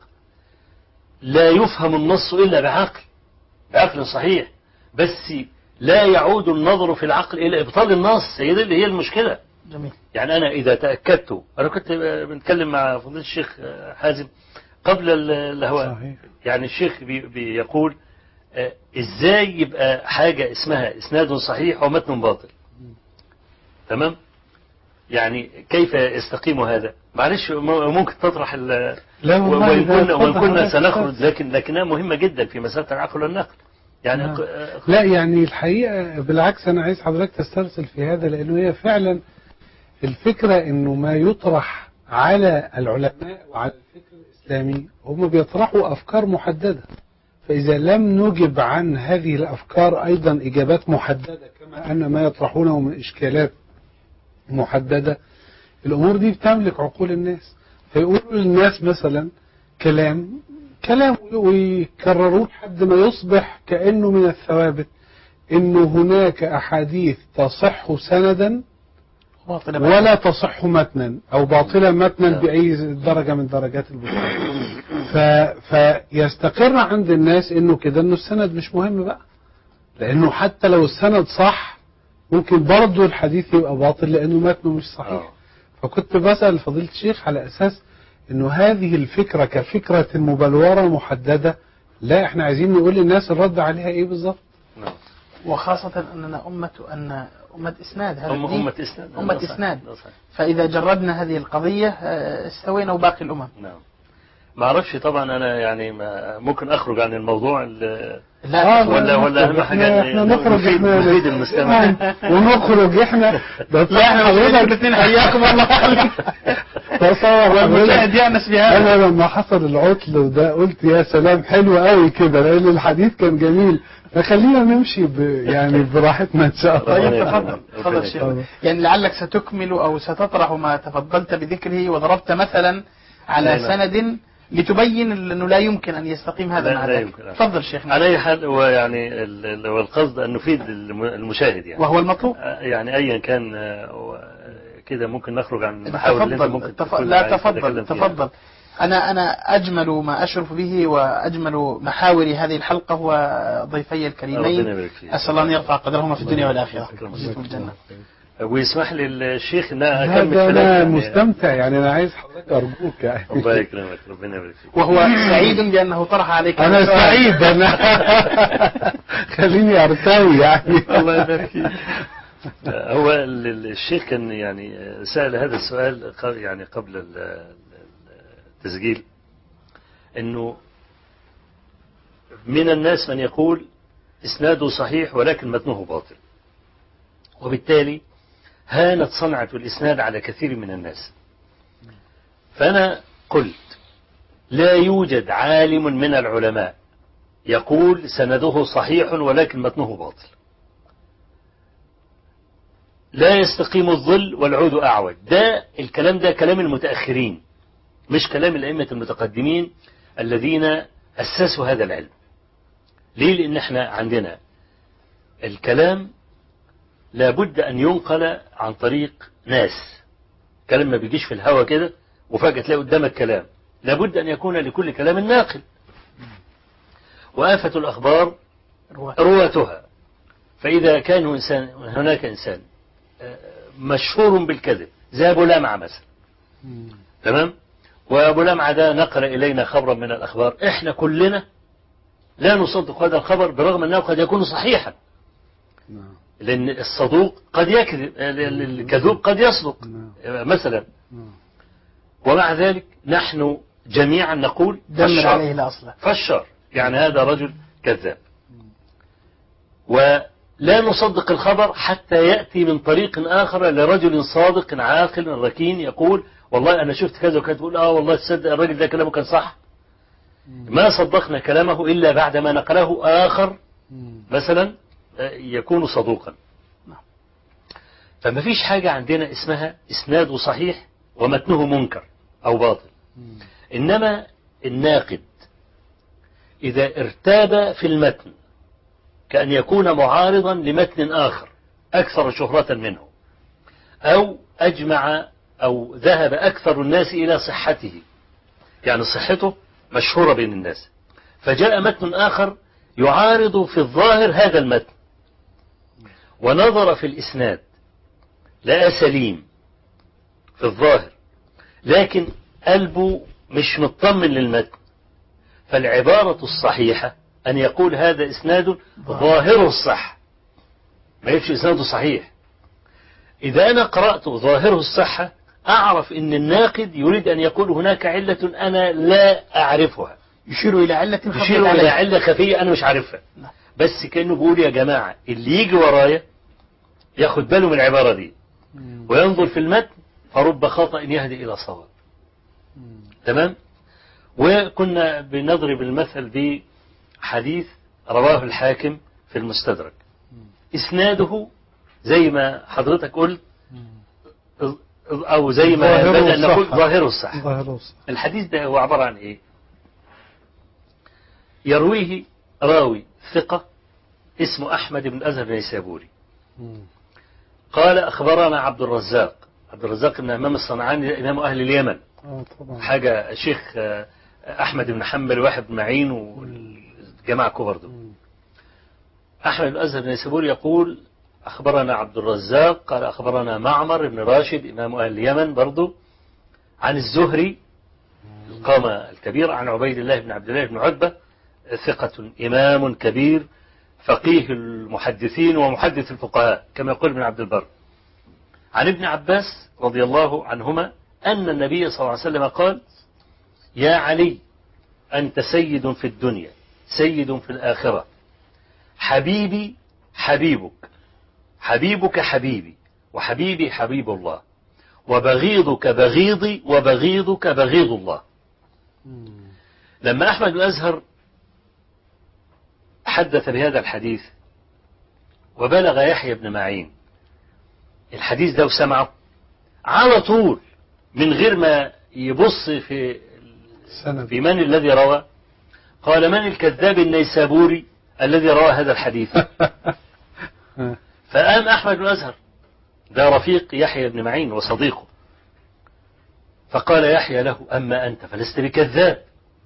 لا يفهم النص إلا بعقل بعقل صحيح بس لا يعود النظر في العقل إلى إبطال النص هي دي اللي هي المشكلة جميل يعني أنا إذا تأكدت أنا كنت بنتكلم مع فضيلة الشيخ حازم قبل ال- الهواء صحيح يعني الشيخ بي بيقول آه، إزاي يبقى حاجة اسمها إسناد صحيح ومتن باطل تمام يعني كيف يستقيم هذا معلش م- ممكن تطرح ال لا والله وإن إذا كنا وإن اتفضل كنا حضرتك سنخرج لكن لكنها مهمة جدا في مسألة العقل والنقل يعني نعم. آه، لا يعني الحقيقة بالعكس أنا عايز حضرتك تسترسل في هذا لأنه هي فعلا الفكرة أنه ما يطرح على العلماء وعلى الفكر الإسلامي هم بيطرحوا أفكار محددة فإذا لم نجب عن هذه الأفكار أيضا إجابات محددة كما أن ما يطرحونه من إشكالات محددة الأمور دي بتملك عقول الناس فيقولوا للناس مثلا كلام كلام ويكرروه لحد ما يصبح كأنه من الثوابت إنه هناك أحاديث تصح سندا باطلة ولا تصح متنا أو باطلة متنا نعم. بأي درجة من درجات البطلان ف... فيستقر عند الناس إنه كده إنه السند مش مهم بقى لأنه حتى لو السند صح ممكن برضه الحديث يبقى باطل لأنه متنه مش صحيح آه. فكنت بسأل فضيلة الشيخ على أساس أنه هذه الفكرة كفكرة مبلورة محددة لا احنا عايزين نقول للناس الرد عليها ايه بالظبط نعم وخاصة أننا أمة أن أمة إسناد هذا أم الدين أمة إسناد أمة ده صحيح. إسناد. ده صحيح. فإذا جردنا هذه القضية آه، استوينا وباقي الأمم نعم ما اعرفش طبعا انا يعني ما ممكن اخرج عن الموضوع ال- لا آه، ولا ولا اهم احنا, حاجه احنا نخرج نفيد, احنا نفيد المستمع نعم، ونخرج احنا ده لا احنا حضرتك الاثنين حياكم الله تصور والمشاهد حضرتك يأنس بهذا انا لما حصل العطل وده قلت يا سلام حلو قوي كده لان الحديث كان جميل فخلينا نمشي ب يعني براحتنا ان شاء الله طيب ربنا تفضل يكرمك. تفضل ربنا شيخ يكرمك. يعني لعلك ستكمل أو ستطرح ما تفضلت بذكره وضربت مثلا على لا، لا. سند لتبين أنه لا يمكن أن يستقيم هذا لا، مع لا ذلك يمكن. تفضل شيخنا على اي حال هو يعني ال- ال- هو القصد ان نفيد الم- المشاهد يعني وهو المطلوب آه، يعني ايا كان آه، هو كده ممكن نخرج عن المحاور اللي انت تفضل ممكن تف... تكون لا عايز تفضل تتكلم فيها. تفضل أنا أنا أجمل ما أشرف به وأجمل محاور هذه الحلقة هو ضيفي ربنا الكريمين يبارك فيك أسأل الله أن يرفع قدرهما في الدنيا والآخرة أكرمك. ويجزيكم الجنة ويسمح لي الشيخ ان أنا اكمل هذا كلامي انا يعني. مستمتع يعني انا عايز حضرتك ارجوك يعني الله يكرمك ربنا يبارك فيك وهو سعيد بأنه طرح عليك انا السؤال. سعيد انا خليني ارتوي يعني الله يبارك فيك هو ال- ال- الشيخ كان يعني سأل هذا السؤال ق- يعني قبل ال- ال- التسجيل انه من الناس من يقول اسناده صحيح ولكن متنه باطل وبالتالي هانت صنعة الاسناد على كثير من الناس فانا قلت لا يوجد عالم من العلماء يقول سنده صحيح ولكن متنه باطل لا يستقيم الظل والعود أعوج ده الكلام ده كلام المتأخرين مش كلام الأئمة المتقدمين الذين أسسوا هذا العلم ليه لأن احنا عندنا الكلام لابد أن ينقل عن طريق ناس كلام ما بيجيش في الهوا كده وفجأة تلاقي قدامك كلام لابد أن يكون لكل كلام ناقل وآفة الأخبار رواة. رواتها فإذا كان إنسان هناك إنسان آه، مشهور بالكذب زي أبو لمعة مثلا تمام وأبو لمعة ده نقل إلينا خبرا من الأخبار إحنا كلنا لا نصدق هذا الخبر برغم أنه قد يكون صحيحا نعم لأن الصدوق قد يكذب ال- ال- الكذوب قد يصدق نعم. آه، مثلا نعم. ومع ذلك نحن جميعا نقول دمر فالشر. عليه لا أصل فالشر يعني هذا رجل كذاب ولا نصدق الخبر حتى يأتي من طريق آخر لرجل صادق عاقل ركين يقول والله أنا شفت كذا وكذا تقول آه والله تصدق الراجل ده كلامه كان صح ما صدقنا كلامه إلا بعدما نقله آخر مم. مثلا آه، يكون صدوقا نعم. فما فيش حاجة عندنا اسمها إسناد صحيح ومتنه منكر أو باطل مم. إنما الناقد إذا ارتاب في المتن كأن يكون معارضا لمتن آخر أكثر شهرة منه أو أجمع أو ذهب أكثر الناس إلى صحته يعني صحته مشهورة بين الناس فجاء متن آخر يعارض في الظاهر هذا المتن ونظر في الإسناد لا سليم في الظاهر لكن قلبه مش مطمن للمتن فالعبارة الصحيحة أن يقول هذا إسناد ظاهره الصح ما يفش إسناده صحيح إذا أنا قرأت ظاهره الصحة أعرف أن الناقد يريد أن يقول هناك علة أنا لا أعرفها يشير إلى علة خفية يشير إلى عليه. علة خفية أنا مش عارفها نعم. بس كأنه بيقول يا جماعة اللي يجي ورايا ياخد باله من العبارة دي مم. وينظر في المتن فرب خطأ يهدي إلى صواب مم. تمام وكنا بنضرب المثل بحديث رواه الحاكم في المستدرك إسناده زي ما حضرتك قلت مم. أو زي ما ظاهره بدأ نقول الصح. ظاهره الصح ظاهره الصح. الحديث ده هو عبارة عن إيه يرويه راوي ثقة اسمه أحمد بن أزهر النيسابوري مم. قال أخبرنا عبد الرزاق عبد الرزاق بن إمام الصنعاني إمام أهل اليمن اه طبعا حاجة شيخ آه، أحمد بن حنبل واحد بن معين والجماعة كبر دول مم. أحمد بن أزهر النيسابوري يقول أخبرنا عبد الرزاق قال أخبرنا معمر بن راشد إمام أهل اليمن برضو عن الزهري القامة الكبير عن عبيد الله بن عبد الله بن عتبة ثقة إمام كبير فقيه المحدثين ومحدث الفقهاء كما يقول ابن عبد البر عن ابن عباس رضي الله عنهما أن النبي صلى الله عليه وسلم قال يا علي أنت سيد في الدنيا سيد في الآخرة حبيبي حبيبك حبيبك حبيبي وحبيبي حبيب الله وبغيضك بغيضي وبغيضك بغيض الله مم. لما أحمد الأزهر حدث بهذا الحديث وبلغ يحيى بن معين الحديث ده وسمعه على طول من غير ما يبص في سند في من الذي روى قال من الكذاب النيسابوري الذي روى هذا الحديث فقام أحمد بن أزهر ده رفيق يحيى بن معين وصديقه فقال يحيى له أما أنت فلست بكذاب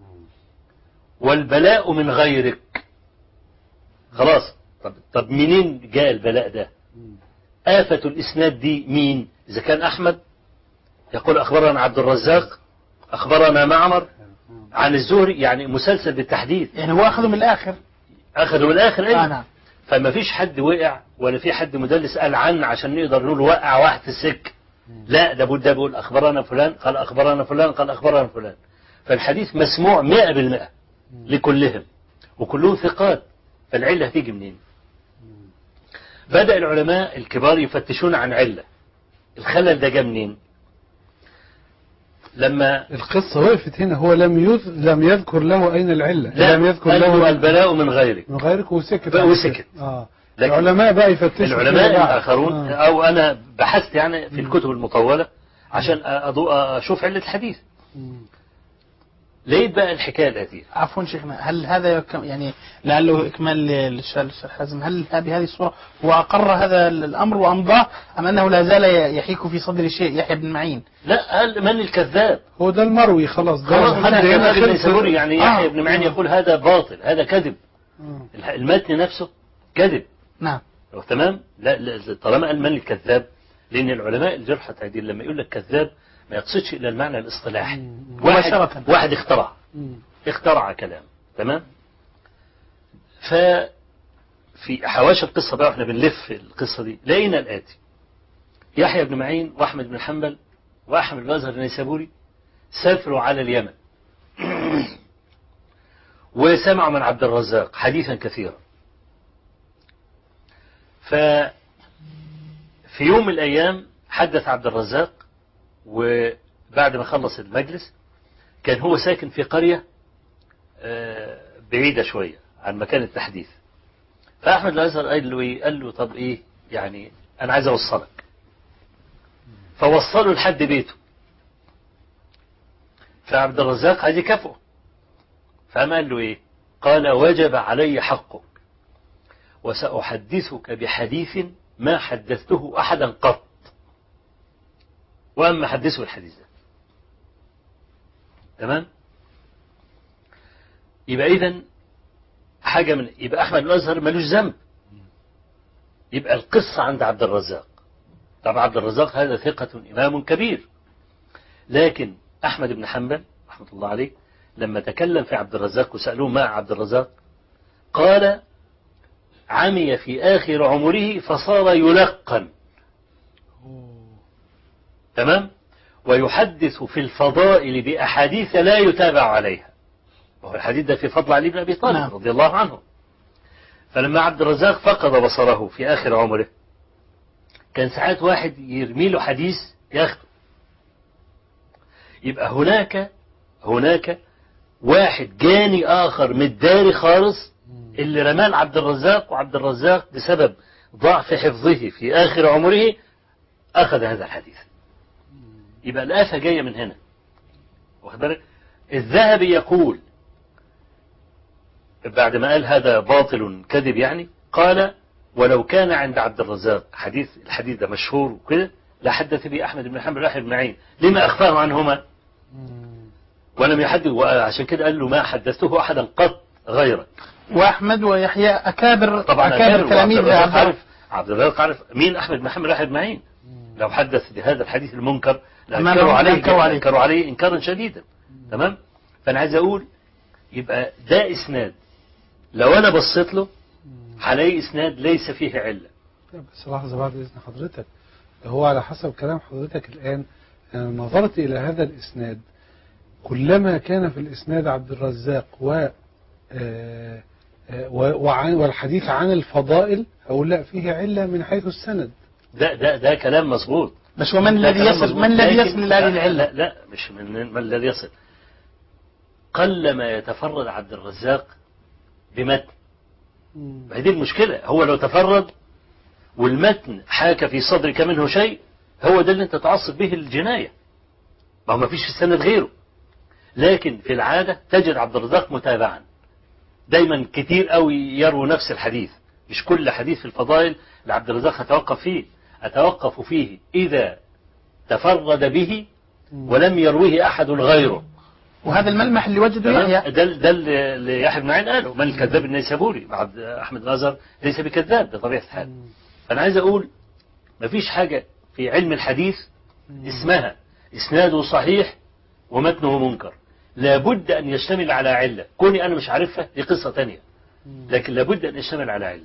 والبلاء من غيرك خلاص طب, طب منين جاء البلاء ده آفة الإسناد دي مين إذا كان أحمد يقول أخبرنا عبد الرزاق أخبرنا معمر عن الزهري يعني مسلسل بالتحديد يعني هو أخذه من الآخر أخذوا من الآخر آه إيه نعم فما فيش حد وقع ولا في حد مدلس قال عن عشان نقدر نقول وقع واحد في السك لا ده بده بيقول أخبرنا فلان قال أخبرنا فلان قال أخبرنا فلان فالحديث مسموع مئة بالمئة لكلهم وكلهم ثقات فالعلة هتيجي منين بدأ العلماء الكبار يفتشون عن علة الخلل ده جه منين لما القصة وقفت هنا هو لم يذ... لم يذكر له أين العلة لا لم يذكر قال له له البلاء من غيرك من غيرك وسكت بقى عن وسكت. كده. آه. لكن العلماء بقى يفتشوا العلماء فيما بعد. الآخرون آه. أو أنا بحثت يعني في الكتب المطولة عشان أضو- أشوف علة الحديث مم. لقيت بقى الحكاية الآتية عفوا شيخنا هل هذا يكم- يعني لعله إكمال للسؤال الأستاذ حازم هل بهذه الصورة هو أقر هذا الأمر وأمضاه أم أنه لا زال يحيك في صدر شيء يحيى بن معين لا قال من الكذاب هو ده المروي خلاص ده خلاص حد حد هنا ابن خلص سبوري يعني يحيى آه. بن معين يقول هذا باطل هذا كذب آه. الح- المتن نفسه كذب نعم تمام لا, لا طالما قال من الكذاب لأن العلماء الجرح التعديل لما يقول لك كذاب ما يقصدش إلا المعنى الاصطلاحي مم. واحد, مباشرة. واحد اخترع مم. اخترع كلام تمام ف في حواشي القصة بقى واحنا بنلف القصة دي لقينا الآتي يحيى بن معين وأحمد بن حنبل وأحمد بن أزهر النيسابوري سافروا على اليمن وسمعوا من عبد الرزاق حديثا كثيرا ف في يوم من الأيام حدث عبد الرزاق وبعد ما خلص المجلس كان هو ساكن في قرية آه، بعيدة شوية عن مكان التحديث فأحمد الأزهر قال له إيه قال له طب إيه يعني أنا عايز أوصلك فوصله لحد بيته فعبد الرزاق عايز يكافئه فقام قال له إيه قال وجب علي حقك وسأحدثك بحديث ما حدثته أحدا قط وأما حدثه الحديث ده تمام يبقى إذا حاجة من يبقى أحمد الأزهر ملوش ذنب يبقى القصة عند عبد الرزاق طبعا عبد الرزاق هذا ثقة إمام كبير لكن أحمد بن حنبل رحمة الله عليه لما تكلم في عبد الرزاق وسألوه ما عبد الرزاق قال عمي في آخر عمره فصار يلقن تمام ويحدث في الفضائل بأحاديث لا يتابع عليها وهو الحديث ده في فضل علي بن أبي طالب نعم. رضي الله عنه فلما عبد الرزاق فقد بصره في آخر عمره كان ساعات واحد يرمي له حديث ياخده يبقى هناك هناك واحد جاني آخر متداري خالص اللي رماه لعبد الرزاق وعبد الرزاق بسبب ضعف حفظه في آخر عمره أخذ هذا الحديث يبقى الآفة جاية من هنا واخد بالك الذهبي يقول بعد ما قال هذا باطل كذب يعني قال ولو كان عند عبد الرزاق حديث الحديث ده مشهور وكده لحدث به أحمد بن حنبل وأحمد بن معين لما أخفاه عنهما ولم يحدث وعشان كده قال له ما حدثته أحدا قط غيرك وأحمد ويحيى أكابر طبعا أكابر أكابر تلاميذ وعبد الرزاق عبد عارف عبد الرزاق عارف مين أحمد بن محمد أحمد معين لو حدث بهذا الحديث المنكر تمام، لأنكروا عليه أنكروا عليه. أنكروا عليه إنكارا شديدا تمام فأنا عايز أقول يبقى ده إسناد لو أنا بصيت له هلاقي إسناد ليس فيه علة بس لحظة بعد إذن حضرتك هو على حسب كلام حضرتك الآن أنا نظرت إلى هذا الإسناد كلما كان في الإسناد عبد الرزاق و آه، آه، و- وعن والحديث عن الفضائل أقول لا فيه علة من حيث السند ده ده ده كلام مظبوط بس ومن ده الذي كلام يصل مظبوط. من الذي لكن- يصل إلى هذه لا- العلة لا, لا مش من, من الذي يصل قلما يتفرد عبد الرزاق بمتن ما هي دي المشكلة هو لو تفرد والمتن حاك في صدرك منه شيء هو ده اللي انت تعصب به الجناية ما هو ما فيش في السند غيره لكن في العادة تجد عبد الرزاق متابعا دايما كتير قوي يروي نفس الحديث مش كل حديث في الفضائل لعبد الرزاق أتوقف فيه أتوقف فيه إذا تفرد به ولم يرويه أحد غيره وهذا الملمح اللي وجده تمام يحيى ده ده اللي اللي يحيى بن معين قاله من الكذاب النيسابوري عبد احمد الازهر ليس بكذاب بطبيعه الحال فانا عايز اقول مفيش حاجه في علم الحديث اسمها اسناده صحيح ومتنه منكر لابد ان يشتمل على عله كوني انا مش عارفها دي قصه تانية لكن لابد ان يشتمل على عله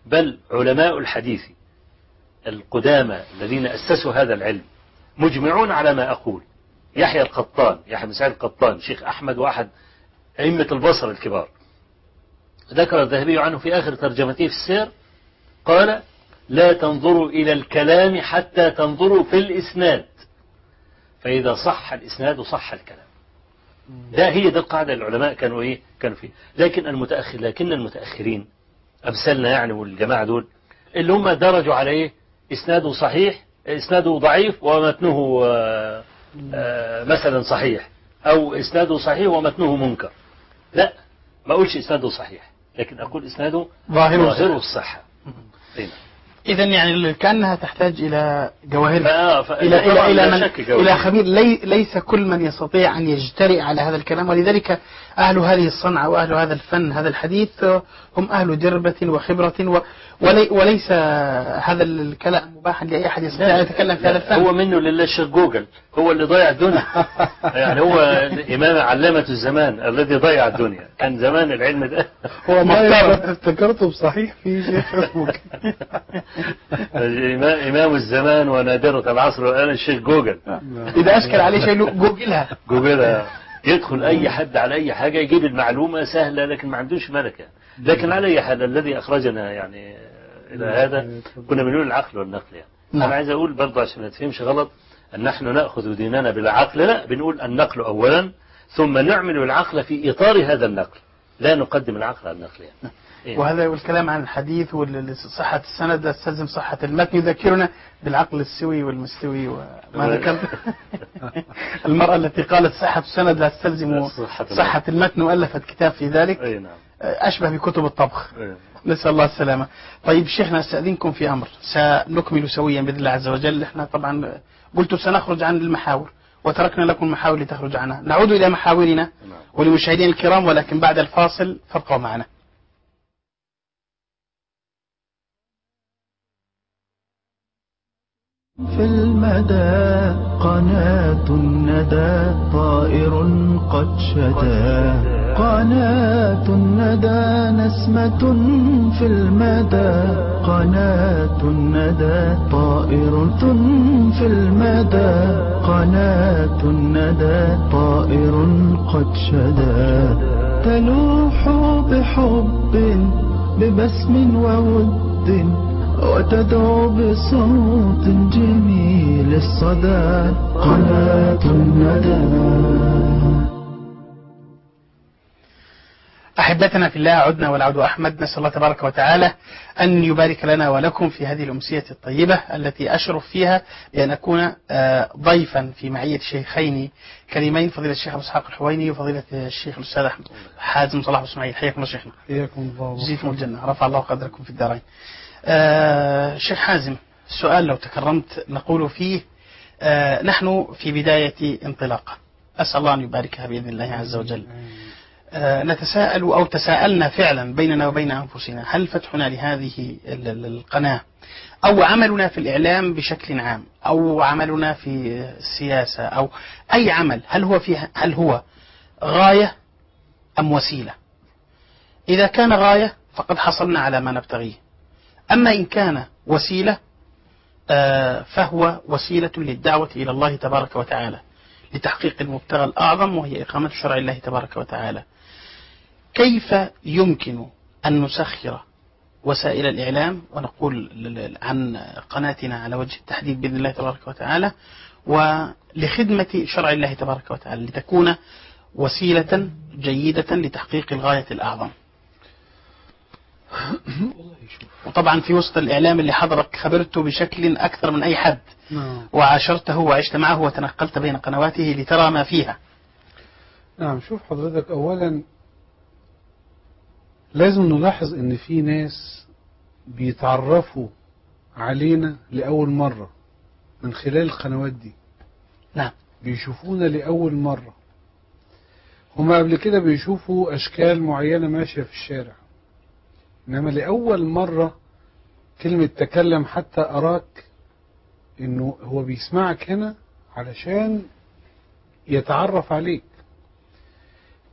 بل علماء الحديث القدامى الذين أسسوا هذا العلم مجمعون على ما أقول يحيى القطان يحيى بن سعيد القطان شيخ أحمد وأحد أئمة البصر الكبار ذكر الذهبي عنه في آخر ترجمته في السير قال لا تنظروا إلى الكلام حتى تنظروا في الإسناد فإذا صح الإسناد صح الكلام ده هي ده القاعدة العلماء كانوا إيه كانوا فيه لكن المتأخر لكن المتأخرين أمثالنا يعني والجماعة دول اللي هم درجوا على إيه إسناده صحيح إسناده ضعيف ومتنه آه، آه، مثلا صحيح أو إسناده صحيح ومتنه منكر لا ما أقولش إسناده صحيح لكن أقول إسناده ظاهره ظاهره الصحة إيه. إذا يعني كأنها تحتاج إلى جواهر فآه، ف- إلى طبعاً إلى إلى لا من شك جوهر. إلى خبير لي ليس كل من يستطيع أن يجترئ على هذا الكلام ولذلك أهل هذه الصنعة وأهل هذا الفن هذا الحديث هم أهل دربة وخبرة و ولي وليس هذا الكلام مباحا لأي أحد يستطيع أن يتكلم في هذا الفن هو منه لله الشيخ جوجل هو اللي ضيع الدنيا يعني هو إمام علامة الزمان الذي ضيع الدنيا كان زمان العلم ده هو محترم. ما افتكرته بصحيح في شيخ اسمه كده. إمام إمام الزمان ونادرة العصر والآن الشيخ جوجل إذا أشكل عليه شيء جوجلها جوجل يدخل أي حد على أي حاجة يجيب المعلومة سهلة لكن ما عندوش ملكة لكن على أي حال الذي أخرجنا يعني إلى هذا كنا بنقول العقل والنقل يعني نعم. أنا عايز أقول برضه عشان ما تفهمش غلط أن نحن نأخذ ديننا بالعقل لا بنقول النقل أولا ثم نعمل العقل في إطار هذا النقل لا نقدم العقل على النقل يعني إيه. وهذا والكلام عن الحديث وصحة السند تستلزم صحة المتن يذكرنا بالعقل السوي والمستوي وما ذكرت المرأة التي قالت صحة السند لا تستلزم صحة صحة المتن وألفت كتاب في ذلك أي نعم أشبه بكتب الطبخ إيه. نسأل الله السلامة طيب شيخنا استأذنكم في أمر سنكمل سويا بإذن الله عز وجل احنا طبعا قلت سنخرج عن المحاور وتركنا لكم محاور لتخرج عنها نعود إلى محاورنا نعم. ولمشاهدينا الكرام ولكن بعد الفاصل فابقوا معنا في المدى قناة الندى طائر قد شدا قناة الندى نسمة في المدى قناة الندى طائر في المدى قناة الندى طائر قد شدا تلوح بحب ببسم وود وتدعو بصوت جميل الصدى قناة الندى أحبتنا في الله عدنا والعود أحمد نسأل الله تبارك وتعالى أن يبارك لنا ولكم في هذه الأمسية الطيبة التي أشرف فيها بأن أكون آه، ضيفا في معية شيخين كريمين فضيلة الشيخ أبو إسحاق الحويني وفضيلة الشيخ الأستاذ أحمد حازم صلاح أبو إسماعيل حياكم الله شيخنا حياكم الله جزيكم الجنة رفع الله قدركم في الدارين آه شيخ حازم سؤال لو تكرمت نقول فيه آه نحن في بداية انطلاقة أسأل الله أن يباركها بإذن الله عز وجل آه نتساءل أو تساءلنا فعلا بيننا وبين أنفسنا هل فتحنا لهذه ال- ال- القناة أو عملنا في الإعلام بشكل عام أو عملنا في السياسة أو أي عمل هل هو فيه هل هو غاية أم وسيلة إذا كان غاية فقد حصلنا على ما نبتغيه أما إن كان وسيلة آه، فهو وسيلة للدعوة إلى الله تبارك وتعالى لتحقيق المبتغى الأعظم وهي إقامة شرع الله تبارك وتعالى كيف يمكن أن نسخر وسائل الإعلام ونقول ل- ل- عن قناتنا على وجه التحديد بإذن الله تبارك وتعالى ولخدمة شرع الله تبارك وتعالى لتكون وسيلة جيدة لتحقيق الغاية الأعظم وطبعا في وسط الإعلام اللي حضرك خبرته بشكل أكثر من أي حد نعم وعاشرته وعشت معه وتنقلت بين قنواته لترى ما فيها نعم شوف حضرتك أولا لازم نلاحظ إن في ناس بيتعرفوا علينا لأول مرة من خلال القنوات دي نعم بيشوفونا لأول مرة هما قبل كده بيشوفوا أشكال معينة ماشية في الشارع إنما لأول مرة كلمة تكلم حتى أراك إنه هو بيسمعك هنا علشان يتعرف عليك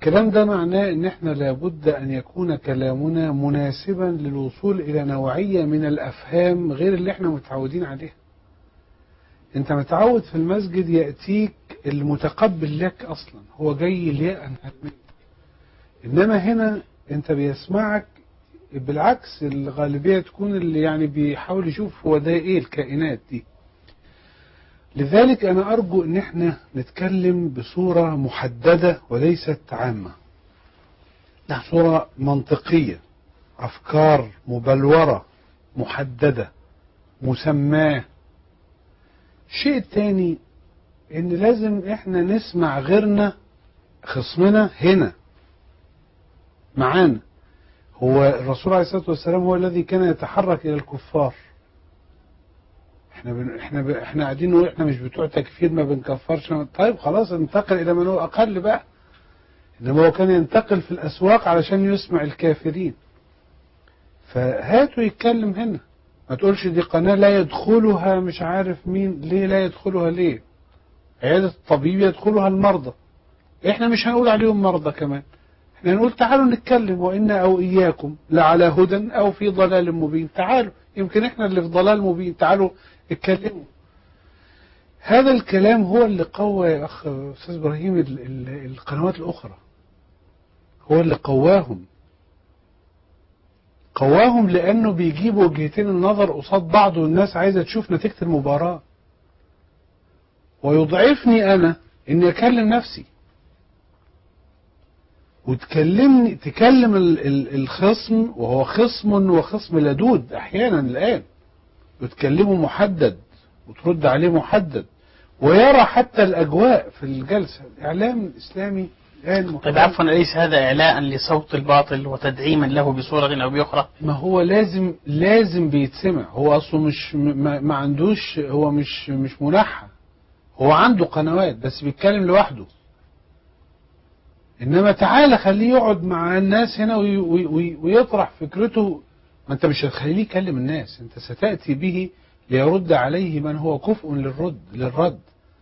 الكلام ده معناه ان احنا لابد ان يكون كلامنا مناسبا للوصول الى نوعية من الافهام غير اللي احنا متعودين عليها انت متعود في المسجد يأتيك المتقبل لك اصلا هو جاي ليأن منك انما هنا انت بيسمعك بالعكس الغالبية تكون اللي يعني بيحاول يشوف هو ده ايه الكائنات دي لذلك انا ارجو ان احنا نتكلم بصورة محددة وليست عامة نعم. صورة منطقية افكار مبلورة محددة مسماه الشيء الثاني ان لازم احنا نسمع غيرنا خصمنا هنا معانا هو الرسول عليه الصلاه والسلام هو الذي كان يتحرك الى الكفار احنا بن... احنا ب... احنا قاعدين نقول احنا مش بتوع تكفير ما بنكفرش طيب خلاص انتقل الى من هو اقل بقى انما هو كان ينتقل في الاسواق علشان يسمع الكافرين فهاتوا يتكلم هنا ما تقولش دي قناة لا يدخلها مش عارف مين ليه لا يدخلها ليه عيادة الطبيب يدخلها المرضى احنا مش هنقول عليهم مرضى كمان احنا هنقول تعالوا نتكلم وإنا أو إياكم لعلى هدى أو في ضلال مبين تعالوا يمكن احنا اللي في ضلال مبين تعالوا اتكلموا هذا الكلام هو اللي قوى يا أخ أستاذ إبراهيم ال- ال- القنوات الأخرى هو اللي قواهم قواهم لأنه بيجيب وجهتين النظر قصاد بعض والناس عايزة تشوف نتيجة المباراة ويضعفني أنا إني أكلم نفسي وتكلمني تكلم ال- ال- الخصم وهو خصم وخصم لدود أحيانا الآن وتكلمه محدد وترد عليه محدد ويرى حتى الأجواء في الجلسة الإعلام الإسلامي الآن طيب عفوا أليس هذا إعلاء لصوت الباطل وتدعيما له بصورة أو بأخرى ما هو لازم لازم بيتسمع هو اصله مش ما, ما عندوش هو مش مش منحى هو عنده قنوات بس بيتكلم لوحده انما تعالى خليه يقعد مع الناس هنا وي وي وي ويطرح فكرته ما انت مش هتخليه يكلم الناس انت ستأتي به ليرد عليه من هو كفء للرد للرد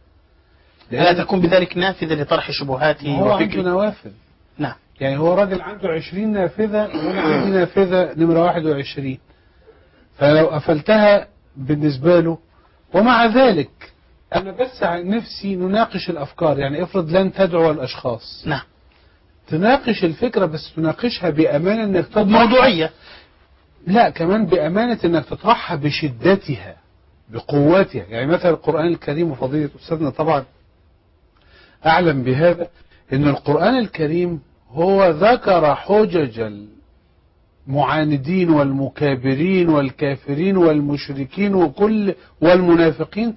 ألا تكون بذلك نافذة لطرح شبهاته هو عنده وفكره نوافذ نعم يعني هو راجل عنده 20 نافذة وأنا عندي نافذة نمرة 21 فلو قفلتها بالنسبة له ومع ذلك أنا بس عن نفسي نناقش الأفكار يعني افرض لن تدعو الأشخاص نعم تناقش الفكرة بس تناقشها بأمانة إنك تطرحها موضوعية لا كمان بأمانة إنك تطرحها بشدتها بقوتها يعني مثلا القرآن الكريم وفضيلة أستاذنا طبعا أعلم بهذا إن القرآن الكريم هو ذكر حجج المعاندين والمكابرين والكافرين والمشركين وكل والمنافقين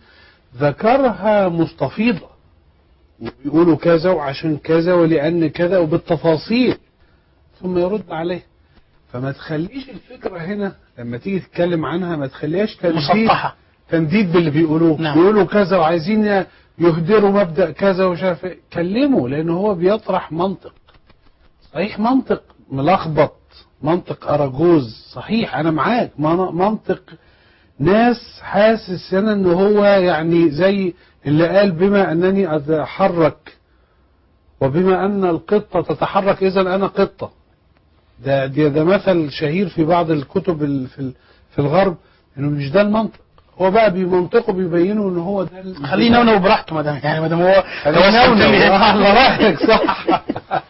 ذكرها مستفيضة وبيقولوا كذا وعشان كذا ولأن كذا وبالتفاصيل ثم يرد عليه فما تخليش الفكرة هنا لما تيجي تتكلم عنها ما تخليهاش تنديد مسطحة تنديد باللي بيقولوه نعم. بيقولوا كذا وعايزين يهدروا مبدأ كذا ومش عارف ايه كلمه لأن هو بيطرح منطق صحيح منطق ملخبط منطق أراجوز صحيح أنا معاك من- منطق ناس حاسس هنا ان هو يعني زي اللي قال بما انني اتحرك وبما ان القطة تتحرك اذا انا قطة ده ده, ده مثل شهير في بعض الكتب ال- في ال- في الغرب انه مش ده المنطق هو بقى بمنطقه بيبينوا ان هو ده ال- خليه ينونو براحته مدام يعني مدام هو خليه توصل ينونو. كلمة- على رأيك صح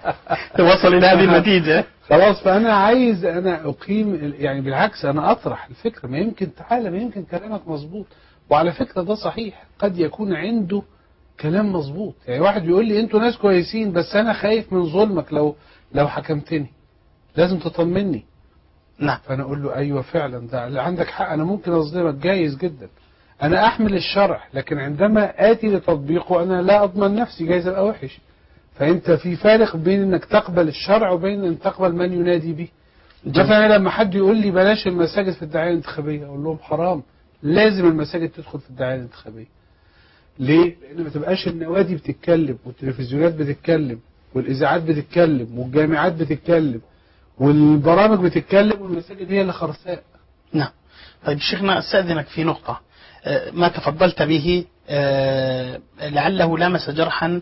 توصل إلى هذه النتيجة خلاص فانا عايز انا اقيم ال- يعني بالعكس انا اطرح الفكره ما يمكن تعالى ما يمكن كلامك مظبوط وعلى فكره ده صحيح قد يكون عنده كلام مظبوط يعني واحد بيقول لي انتوا ناس كويسين بس انا خايف من ظلمك لو لو حكمتني لازم تطمني نعم فانا اقول له ايوه فعلا ده اللي عندك حق انا ممكن اظلمك جايز جدا انا احمل الشرع لكن عندما اتي لتطبيقه انا لا اضمن نفسي جايز ابقى وحش فانت في فارق بين انك تقبل الشرع وبين ان تقبل من ينادي به مثلا أنا لما حد يقول لي بلاش المساجد في الدعايه الانتخابيه اقول لهم حرام لازم المساجد تدخل في الدعايه الانتخابيه ليه؟ لان ما تبقاش النوادي بتتكلم والتلفزيونات بتتكلم والاذاعات بتتكلم والجامعات بتتكلم والبرامج بتتكلم والمساجد هي اللي خرساء نعم طيب شيخنا استاذنك في نقطة آه، ما تفضلت به آه، لعله لامس جرحا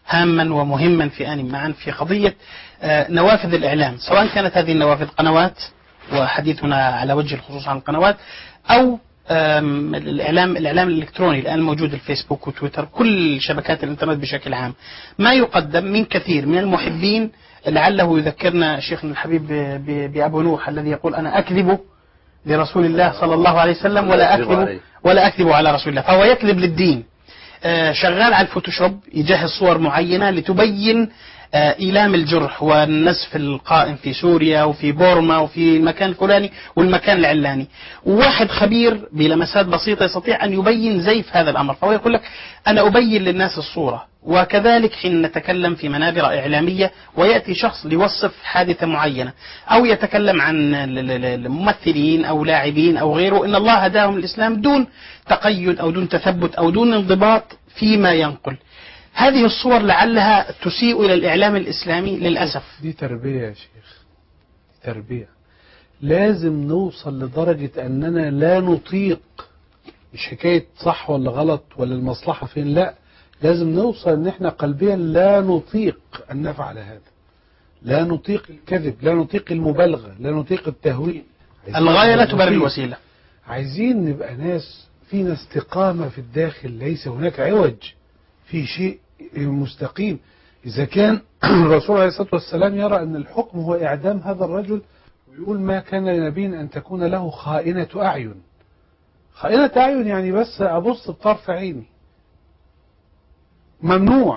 هاما ومهما في آن معا في قضية آه، نوافذ الإعلام سواء كانت هذه النوافذ قنوات وحديثنا على وجه الخصوص عن القنوات أو آم، الإعلام الإعلام الإلكتروني الآن موجود الفيسبوك وتويتر كل شبكات الإنترنت بشكل عام ما يقدم من كثير من المحبين لعله يذكرنا شيخنا الحبيب ب- ب- بأبو نوح الذي يقول أنا أكذب لرسول الله صلى الله عليه وسلم ولا أكذب أكذب عليه. ولا أكذب على رسول الله فهو يكذب للدين آه، شغال على الفوتوشوب يجهز صور معينة لتبين آه، إيلام الجرح والنزف القائم في سوريا وفي بورما وفي المكان الفلاني والمكان العلاني وواحد خبير بلمسات بسيطة يستطيع أن يبين زيف هذا الأمر فهو يقول لك أنا أبين للناس الصورة وكذلك حين نتكلم في منابر إعلامية ويأتي شخص ليوصف حادثة معينة أو يتكلم عن ال- ال- ال- ممثلين أو لاعبين أو غيره إن الله هداهم الإسلام دون تقيد أو دون تثبت أو دون انضباط فيما ينقل هذه الصور لعلها تسيء إلى الإعلام الإسلامي للأسف دي تربية يا شيخ دي تربية لازم نوصل لدرجة أننا لا نطيق مش حكاية صح ولا غلط ولا المصلحة فين لا لازم نوصل ان احنا قلبيا لا نطيق ان نفعل هذا لا نطيق الكذب لا نطيق المبالغة لا نطيق التهوين عايزين الغاية لا نبقى تبرر نطيق. الوسيلة عايزين نبقى ناس فينا استقامة في الداخل ليس هناك عوج في شيء مستقيم إذا كان الرسول عليه الصلاة والسلام يرى أن الحكم هو إعدام هذا الرجل ويقول ما كان لنبي أن تكون له خائنة أعين خائنة أعين يعني بس أبص بطرف عيني ممنوع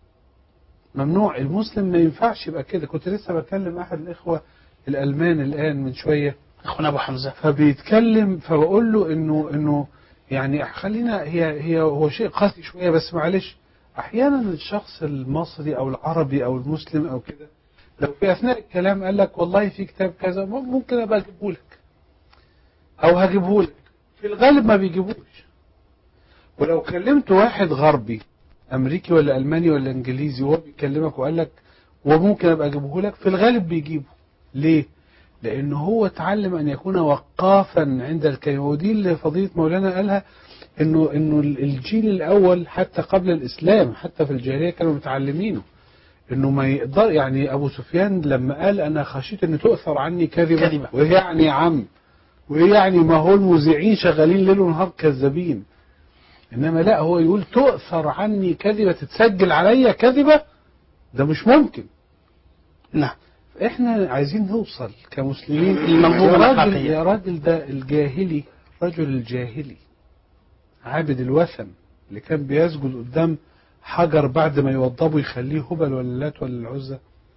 ممنوع المسلم ما ينفعش يبقى كده كنت لسه بكلم أحد الإخوة الألمان الآن من شوية أخونا أبو حمزة فبيتكلم فبقول له انه انه يعني خلينا هي هي هو شيء قاسي شويه بس معلش احيانا الشخص المصري او العربي او المسلم او كده لو في اثناء الكلام قال لك والله في كتاب كذا ممكن ابقى اجيبه لك او هجيبه لك في الغالب ما بيجيبوش ولو كلمت واحد غربي امريكي ولا الماني ولا انجليزي وهو بيكلمك وقال لك وممكن ابقى اجيبه لك في الغالب بيجيبه ليه لأنه هو تعلم أن يكون وقافا عند الكلمة ودي اللي فضيلة مولانا قالها إنه إنه الجيل الأول حتى قبل الإسلام حتى في الجاهلية كانوا متعلمينه إنه ما يقدر يعني أبو سفيان لما قال أنا خشيت إن تؤثر عني كذبة كذبة. وهي يعني يا عم وهي يعني ما هو المذيعين شغالين ليل ونهار كذابين إنما لا هو يقول تؤثر عني كذبة تتسجل عليا كذبة ده مش ممكن نعم احنا عايزين نوصل كمسلمين المنظومة يا راجل الأخلاقية. يا راجل ده الجاهلي رجل الجاهلي عابد الوثن اللي كان بيسجد قدام حجر بعد ما يوضبه يخليه هبل ولا اللات ولا العزى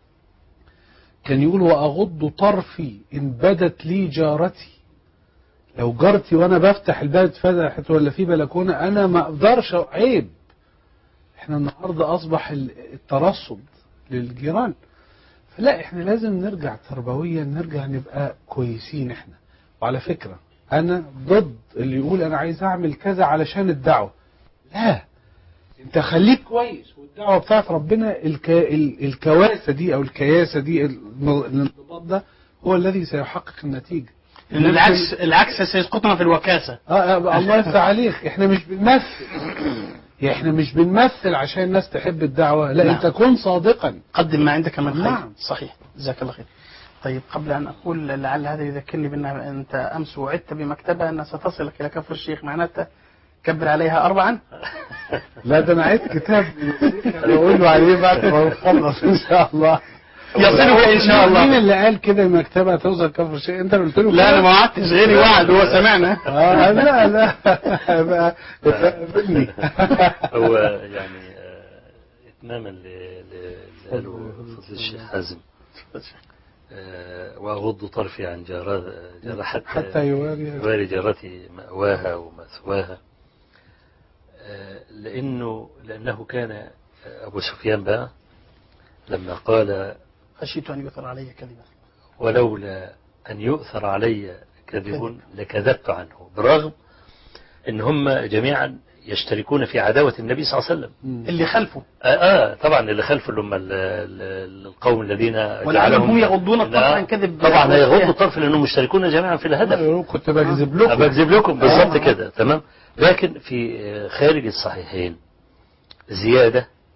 كان يقول واغض طرفي ان بدت لي جارتي لو جارتي وانا بفتح الباب اتفتحت ولا في بلكونه انا ما اقدرش عيب احنا النهارده اصبح ال- الترصد للجيران فلا احنا لازم نرجع تربويا نرجع نبقى كويسين احنا وعلى فكرة انا ضد اللي يقول انا عايز اعمل كذا علشان الدعوة لا انت خليك كويس والدعوة بتاعت ربنا الك... ال... الكواسة دي او الكياسة دي الم- الانضباط ده هو الذي سيحقق النتيجة لأن العكس العكس سيسقطنا في الوكاسة اه آه، الله يفتح عليك احنا مش بنمثل يعني احنا مش بنمثل عشان الناس تحب الدعوة لا نعم. انت كن صادقا قدم ما عندك من خير نعم. صحيح جزاك الله خير طيب قبل أن أقول لعل هذا يذكرني بأن أنت أمس وعدت بمكتبة أن ستصلك إلى كفر الشيخ معناتها كبر عليها أربعا لا ده انا عايز كتاب بقول له عليه بعد ما نخلص ان شاء الله يصلك إن شاء الله. مين اللي قال كده المكتبه هتوصل كفر الشيخ انت اللي قلت له لا كده؟ أنا ما وعدتش غيري وعد هو سمعنا اه لا لا بقى قابلني هو يعني آه، اتماما ل- ل- اللي قاله فضل الشيخ حازم آه، واغض طرفي عن جارة جارة حتى حتى يواري يواري جارتي مأواها ومثواها آه، لأنه لأنه كان أبو سفيان بقى لما قال خشيت أن يؤثر علي كذبا ولولا أن يؤثر علي كذب لكذبت عنه برغم أن هم جميعا يشتركون في عداوة النبي صلى الله عليه وسلم اللي خلفه آه, آه طبعا اللي خلف اللي هم ال- ال- القوم الذين ولعلهم هم يغضون الطرف لا، عن كذب طبعا هيغضوا الطرف لأنهم مشتركون جميعا في الهدف كنت بكذب لكم بكذب لكم بالظبط كده تمام لكن في آه، خارج الصحيحين زيادة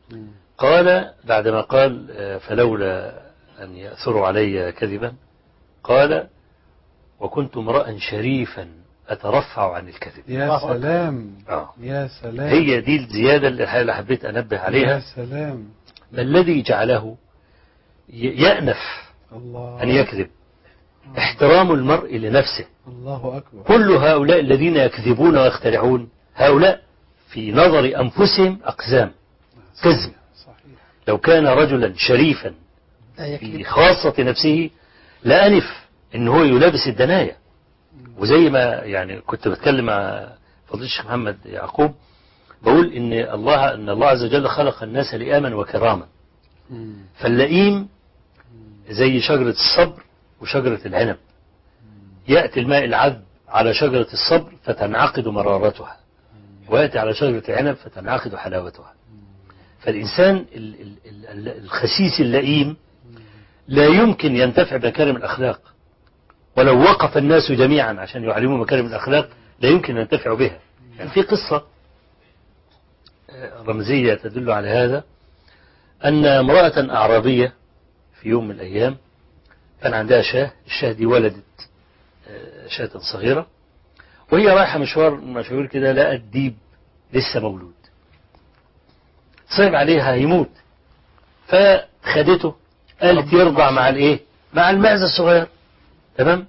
قال بعدما قال آه، فلولا أن يأثروا علي كذبا قال وكنت امرأ شريفا أترفع عن الكذب يا الله أكبر. سلام آه. يا سلام هي دي الزيادة اللي حبيت أنبه يا عليها سلام ما الذي جعله ي- يأنف الله أن يكذب احترام المرء لنفسه الله أكبر كل هؤلاء الذين يكذبون ويخترعون هؤلاء في نظر أنفسهم أقزام كذب صحيح لو كان رجلا شريفا لا في يكذب خاصة نفسه لأنف إن هو يلابس الدناية وزي ما يعني كنت بتكلم مع فضيلة الشيخ محمد يعقوب بقول إن الله إن الله عز وجل خلق الناس لئاما وكراما مم. فاللئيم زي شجرة الصبر وشجرة العنب يأتي الماء العذب على شجرة الصبر فتنعقد مرارتها ويأتي على شجرة العنب فتنعقد حلاوتها فالإنسان ال- ال- ال- الخسيس اللئيم لا يمكن ينتفع بمكارم الأخلاق ولو وقف الناس جميعا عشان يعلموا مكارم الأخلاق لا يمكن أن ينتفعوا بها يعني في قصة آه، رمزية تدل على هذا أن امرأة أعرابية في يوم من الأيام كان عندها شاه الشاه دي ولدت آه، شاة صغيرة وهي رايحة مشوار مشاوير كده لقت ديب لسه مولود صعب عليها يموت فخدته قالت يرضع مع الايه مع المعزة الصغير تمام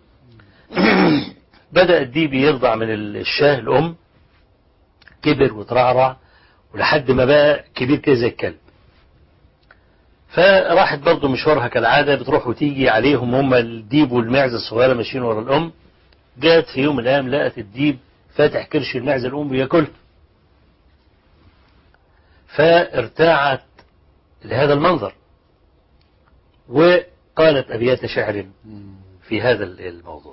بدأ الديب يرضع من الشاه الأم كبر وترعرع ولحد ما بقى كبير كده زي الكلب فراحت برضه مشوارها كالعادة بتروح وتيجي عليهم هم الديب والمعزة الصغيرة ماشيين ورا الأم جات في يوم من الأيام لقت الديب فاتح كرش المعزة الأم بياكلها فارتاعت لهذا المنظر وقالت أبيات شعر في هذا الموضوع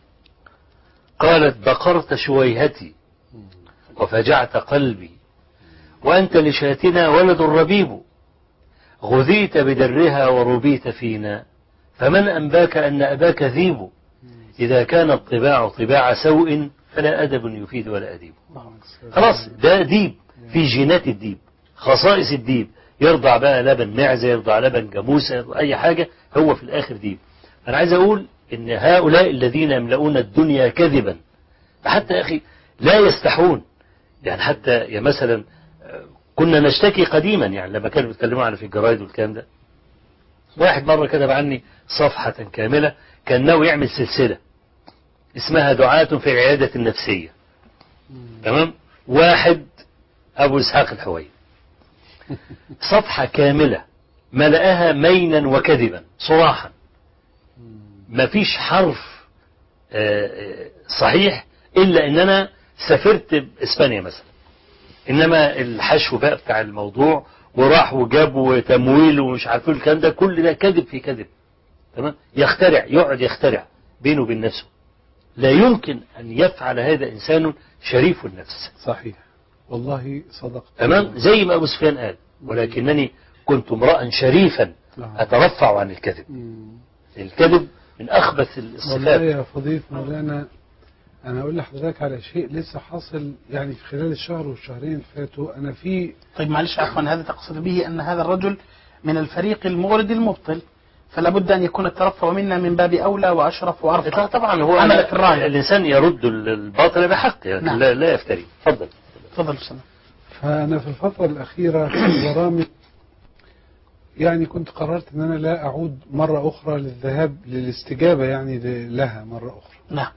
قالت بقرت شويهتي وفجعت قلبي وأنت لشاتنا ولد ربيب غذيت بدرها وربيت فينا فمن أنباك أن أباك ذيب إذا كان الطباع طباع سوء فلا أدب يفيد ولا أديب خلاص ده ديب في جينات الديب خصائص الديب يرضع بقى لبن معزة يرضع لبن جاموسة يرضع أي حاجة هو في الآخر ديب أنا عايز أقول إن هؤلاء الذين يملؤون الدنيا كذبا حتى يا أخي لا يستحون يعني حتى يا مثلا آه، كنا نشتكي قديما يعني لما كانوا بيتكلموا عن في الجرايد والكلام ده واحد مرة كتب عني صفحة كاملة كان ناوي يعمل سلسلة اسمها دعاة في العيادة النفسية تمام واحد أبو إسحاق الحوي صفحة كاملة ملأها مينا وكذبا صراحا ما فيش حرف آه، آه، صحيح إلا إن أنا سافرت إسبانيا مثلا إنما الحشو بقى بتاع الموضوع وراح وجاب وتمويل ومش عارف إيه الكلام ده كل ده كذب في كذب تمام يخترع يقعد يخترع بينه وبين نفسه لا يمكن أن يفعل هذا إنسان شريف النفس صحيح والله صدقت تمام زي ما أبو سفيان قال ولكنني كنت امرأ شريفا نعم. أترفع عن الكذب مم. الكذب من أخبث والله الصفات يا فضيلة مولانا أنا أقول لحضرتك على شيء لسه حاصل يعني في خلال الشهر والشهرين اللي فاتوا أنا في طيب معلش عفوا هذا تقصد به أن هذا الرجل من الفريق المورد المبطل فلا بد أن يكون الترفع منا من باب أولى وأشرف وأرفع طبعا هو عملت الراية. الإنسان يرد الباطل بحق يعني نعم. لا, لا يفتري تفضل تفضل أستاذ فأنا في الفترة الأخيرة في برامج يعني كنت قررت أن أنا لا أعود مرة أخرى للذهاب للاستجابة يعني ل- لها مرة أخرى نعم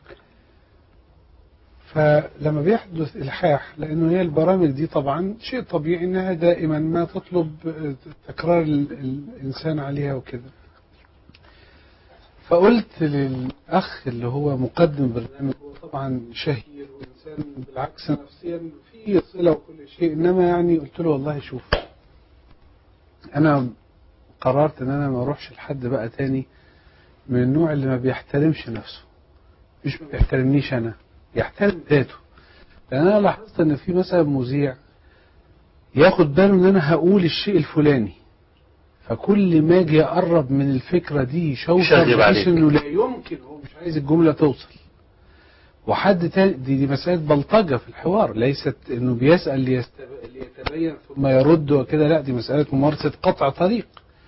فلما بيحدث إلحاح لأنه هي البرامج دي طبعا شيء طبيعي أنها دائما ما تطلب تكرار ال- الإنسان عليها وكده فقلت للأخ اللي هو مقدم برنامج هو طبعا شهير وإنسان بالعكس نفسيا في صلة وكل شيء إنما يعني قلت له والله شوف أنا قررت إن أنا ما أروحش لحد بقى تاني من النوع اللي ما بيحترمش نفسه مش ما بيحترمنيش أنا يحترم ذاته لأن أنا لاحظت إن في مثلا مذيع ياخد باله إن أنا هقول الشيء الفلاني فكل ما اجي اقرب من الفكره دي يشوشر يشغب بحيث عليك. انه لا يمكن هو مش عايز الجمله توصل وحد تاني دي, دي مسألة بلطجة في الحوار ليست انه بيسأل ليست- ليتبين ثم يرد وكده لا دي مسألة ممارسة قطع طريق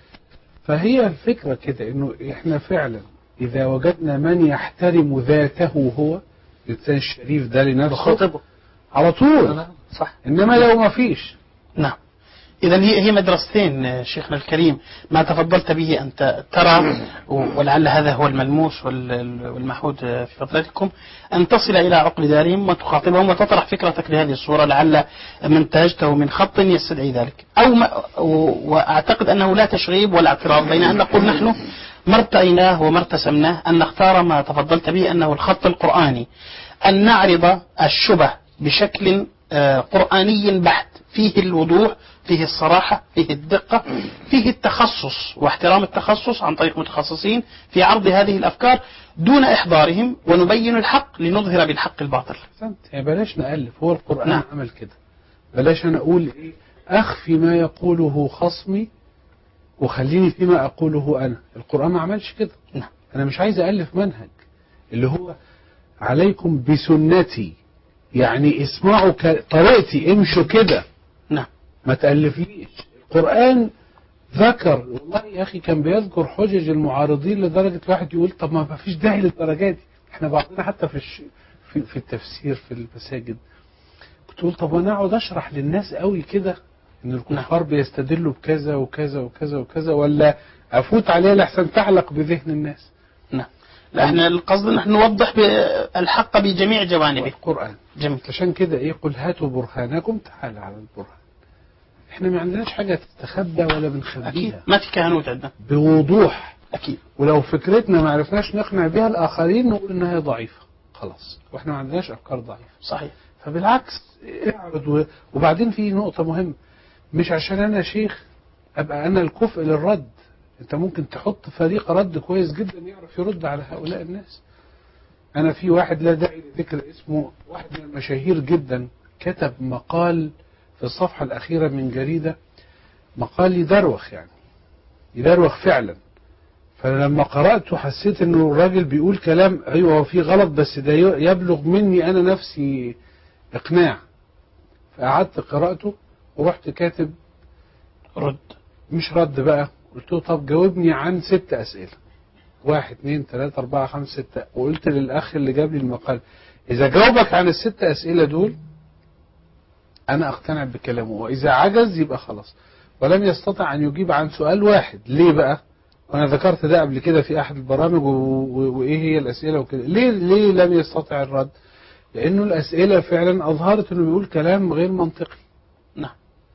فهي الفكرة كده انه احنا فعلا اذا وجدنا من يحترم ذاته هو الانسان الشريف ده لنفسه خاطبه على طول صح انما لو ما فيش نعم إذا هي هي مدرستين آه، شيخنا الكريم ما تفضلت به أنت ترى و- ولعل هذا هو الملموس وال- والمحمود آه، في فضلتكم أن تصل إلى عقل دارهم وتخاطبهم وتطرح فكرتك بهذه الصورة لعل من انتهجته من خط يستدعي ذلك أو ما و- وأعتقد أنه لا تشغيب ولا اعتراض بين أن نقول نحن ما ارتأيناه وما ارتسمناه أن نختار ما تفضلت به أنه الخط القرآني أن نعرض الشبه بشكل آه، قرآني بحت فيه الوضوح فيه الصراحة فيه الدقة فيه التخصص واحترام التخصص عن طريق متخصصين في عرض هذه الأفكار دون إحضارهم ونبين الحق لنظهر بالحق الباطل احسنت يعني بلاش نألف هو القرآن نعم. عمل كده بلاش انا اقول ايه اخفي ما يقوله خصمي وخليني فيما اقوله انا القرآن ما عملش كده نعم. انا مش عايز الف منهج اللي هو عليكم بسنتي يعني اسمعوا ك- طريقتي امشوا كده نعم ما تألفليش القرآن ذكر والله يا أخي كان بيذكر حجج المعارضين لدرجة الواحد يقول طب ما فيش داعي للدرجات دي احنا بعضنا حتى في الش... في, في التفسير في المساجد كنت أقول طب وانا اقعد اشرح للناس قوي كده ان الكفار بيستدلوا بكذا وكذا وكذا وكذا ولا افوت عليه لحسن تعلق بذهن الناس نعم لا احنا القصد ان احنا نوضح ب- الحق بجميع جوانبه القرآن جميل عشان كده ايه قل هاتوا برهانكم تعالى على البرهان احنا ما عندناش حاجة تستخبى ولا اكيد بنخبيها ما في كهنوت عندنا بوضوح اكيد ولو فكرتنا ما عرفناش نقنع بها الآخرين نقول إنها هي ضعيفة خلاص واحنا ما عندناش أفكار ضعيفة صحيح فبالعكس اعرض و... وبعدين في نقطة مهمة مش عشان أنا شيخ أبقى أنا الكفء للرد أنت ممكن تحط فريق رد كويس جدا يعرف يرد على هؤلاء الناس أنا في واحد لا داعي لذكر اسمه واحد من المشاهير جدا كتب مقال في الصفحة الأخيرة من جريدة مقال يدروخ يعني يدروخ فعلا فلما قرأته حسيت انه الراجل بيقول كلام ايوه هو في غلط بس ده يبلغ مني انا نفسي اقناع فقعدت قرأته ورحت كاتب رد مش رد بقى قلت له طب جاوبني عن ست اسئله واحد اثنين ثلاثة أربعة خمسة ستة وقلت للأخ اللي جاب لي المقال إذا جاوبك عن الست أسئلة دول أنا أقتنع بكلامه وإذا عجز يبقى خلاص ولم يستطع أن يجيب عن سؤال واحد ليه بقى وأنا ذكرت ده قبل كده في أحد البرامج و... و... وإيه هي الأسئلة وكده ليه ليه لم يستطع الرد لأنه الأسئلة فعلا أظهرت أنه بيقول كلام غير منطقي نعم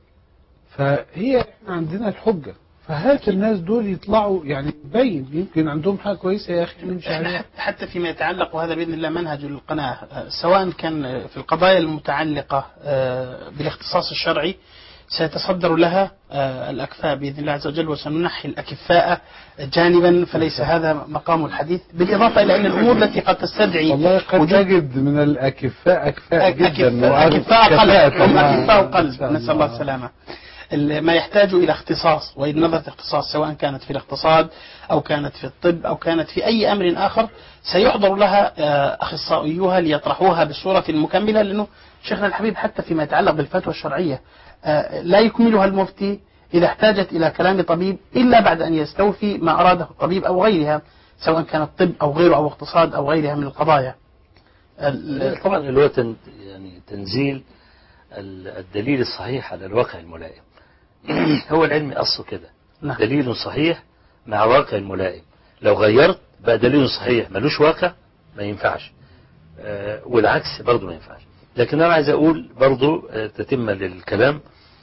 فهي احنا عندنا الحجة فهات الناس دول يطلعوا يعني يبين يمكن عندهم حاجة كويسة يا أخي نمشي احنا عليها حتى- حتى فيما يتعلق وهذا باذن الله منهج القناه آه، سواء كان آه، في القضايا المتعلقه آه، بالاختصاص الشرعي سيتصدر لها آه، الاكفاء باذن الله عز وجل وسننحي الاكفاء جانبا فليس هذا مقام الحديث بالاضافه الى ان الامور التي قد تستدعي والله قد وجود- تجد من الأكفاء أكفاء جدا أكفاء أكفاء وكفاءة قلب هم كمان. أكفاء إن قلب شاء نسأل الله السلامة ال- ما يحتاج إلى اختصاص وإن نظرت اختصاص سواء كانت في الاقتصاد أو كانت في الطب أو كانت في أي أمر آخر سيحضر لها آه، أخصائيوها ليطرحوها بصورة مكملة لأنه شيخنا الحبيب حتى فيما يتعلق بالفتوى الشرعية آه، لا يكملها المفتي إذا احتاجت إلى كلام طبيب إلا بعد أن يستوفي ما أراده الطبيب أو غيرها سواء كان الطب أو غيره أو اقتصاد أو غيرها من القضايا ال- طبعا اللي هو تن يعني تنزيل ال- الدليل الصحيح على الواقع الملائم هو العلم أصله كده نعم. دليل صحيح مع واقع ملائم لو غيرت بقى دليل صحيح ملوش واقع ما ينفعش آه، والعكس برضه ما ينفعش لكن أنا عايز أقول برضه آه، تتمة للكلام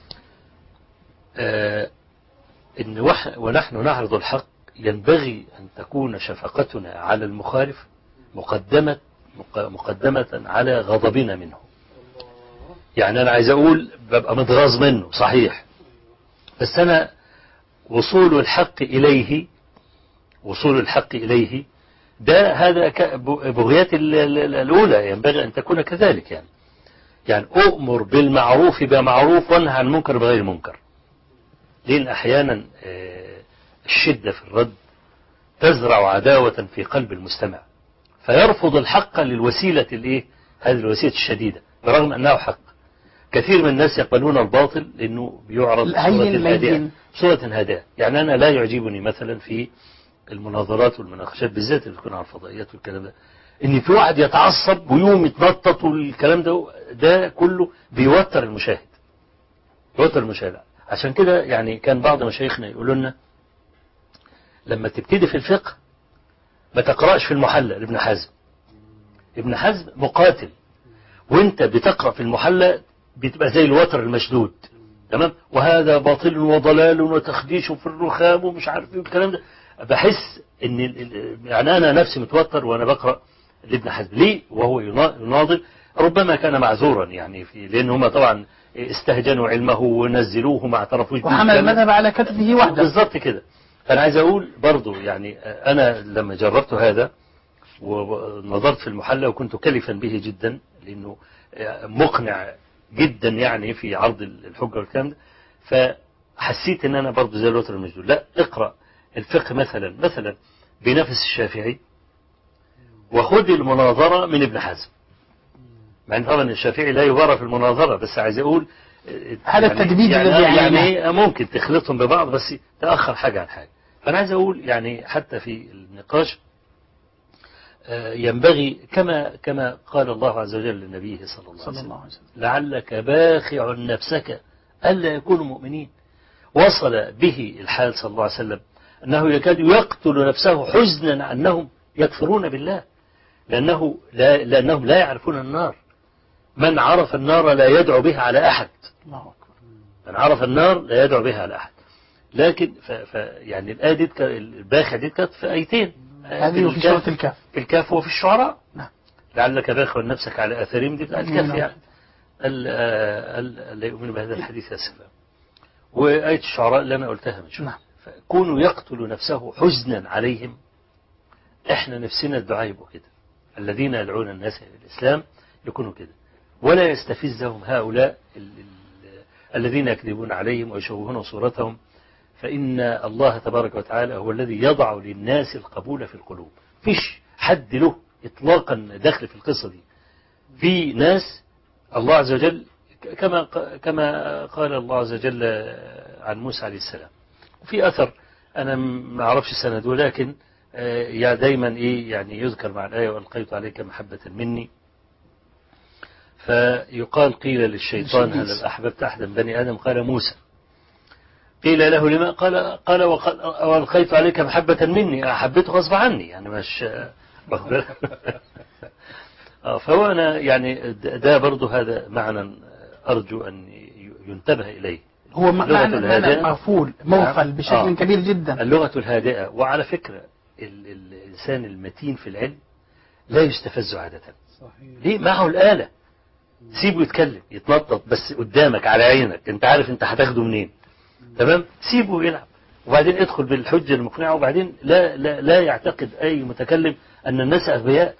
آه، إن وح- ونحن نعرض الحق ينبغي أن تكون شفقتنا على المخالف مقدمة مق- مقدمة على غضبنا منه يعني أنا عايز أقول ببقى متغاظ منه صحيح بس أنا وصول الحق إليه وصول الحق إليه ده هذا ك- ب- بغيات ال- ال- الأولى ينبغي أن تكون كذلك يعني يعني أؤمر بالمعروف بمعروف وانهى عن المنكر بغير منكر لأن أحيانا آه، الشدة في الرد تزرع عداوة في قلب المستمع فيرفض الحق للوسيلة الايه هذه الوسيلة الشديدة برغم أنه حق كثير من الناس يقبلون الباطل لأنه بيعرض الهين صورة هادئة اللين. صورة هادئة يعني أنا لا يعجبني مثلا في المناظرات والمناقشات بالذات اللي بتكون على الفضائيات والكلام ده ان في واحد يتعصب ويقوم يتنطط والكلام ده ده كله بيوتر المشاهد يوتر المشاهد عشان كده يعني كان بعض مشايخنا يقولوا لنا لما تبتدي في الفقه ما تقرأش في المحلى لابن حزم ابن حزم مقاتل وانت بتقرأ في المحلى بتبقى زي الوتر المشدود تمام وهذا باطل وضلال وتخديش في الرخام ومش عارف ايه والكلام ده بحس ان ال- ال- يعني انا نفسي متوتر وانا بقرا لابن حزم ليه وهو ينا- يناظر ربما كان معذورا يعني في لان هم طبعا استهجنوا علمه ونزلوه ما اعترفوش بيه وحمل والكلام ده. المذهب على كتفه وحده بالظبط كده فانا عايز اقول برضو يعني انا لما جربت هذا ونظرت في المحلى وكنت كلفا به جدا لانه مقنع جدا يعني في عرض الحجه والكلام ده فحسيت ان انا برضو زي الوتر المجدول لا اقرا الفقه مثلا مثلا بنفس الشافعي وخذ المناظره من ابن حزم مع ان طبعا الشافعي لا يبارى في المناظره بس عايز اقول هذا التدبيج يعني الذي يعني عيناه. ممكن تخلطهم ببعض بس تأخر حاجة عن حاجة فأنا عايز أقول يعني حتى في النقاش آه، ينبغي كما كما قال الله عز وجل لنبيه صلى الله عليه صلى وسلم الله عليه وسلم لعلك باخع نفسك ألا يكونوا مؤمنين وصل به الحال صلى الله عليه وسلم أنه يكاد يقتل نفسه حزنا أنهم يكفرون بالله لأنه لا لأنهم لا يعرفون النار من عرف النار لا يدعو بها على أحد الله أكبر من عرف النار لا يدعو بها على أحد لكن ف ف يعني الآية دي كا- الباخع دي كانت في آيتين هذه وفي سورة الكهف في الكهف وفي الشعراء نعم. لعلك باخع نفسك على آثارهم دي في الكهف نعم. يعني ال- آه، ال- لا يؤمن بهذا الحديث أسفا وآية الشعراء اللي أنا قلتها من شوية نعم. فكونوا يقتل نفسه حزنا عليهم احنا نفسنا الدعاء يبقوا كده الذين يدعون الناس إلى الإسلام يكونوا كده ولا يستفزهم هؤلاء ال- ال- الذين يكذبون عليهم ويشوهون صورتهم فإن الله تبارك وتعالى هو الذي يضع للناس القبول في القلوب فيش حد له إطلاقا دخل في القصة دي في ناس الله عز وجل كما كما قال الله عز وجل عن موسى عليه السلام وفي أثر أنا ما أعرفش سنده لكن آه، يا دايما إيه يعني يذكر مع الآية وألقيت عليك محبة مني فيقال قيل للشيطان هل أحببت أحدا من بني آدم قال موسى قيل له لما قال قال وقد- وألقيت عليك محبة مني أحبته غصب عني يعني مش واخد بالك؟ آه، فهو أنا يعني د- ده برضه هذا معنى أرجو أن ي- ينتبه إليه هو م- لغة معنى معنى الهداء. مغفول مغفل آه. بشكل كبير جدا اللغة الهادئة وعلى فكرة ال- ال- الإنسان المتين في العلم لا يستفز عادة صحيح ليه معه الآلة سيبه يتكلم يتنطط بس قدامك على عينك انت عارف انت هتاخده منين تمام سيبه يلعب وبعدين ادخل بالحجة المقنعة وبعدين لا لا لا يعتقد أي متكلم أن الناس أغبياء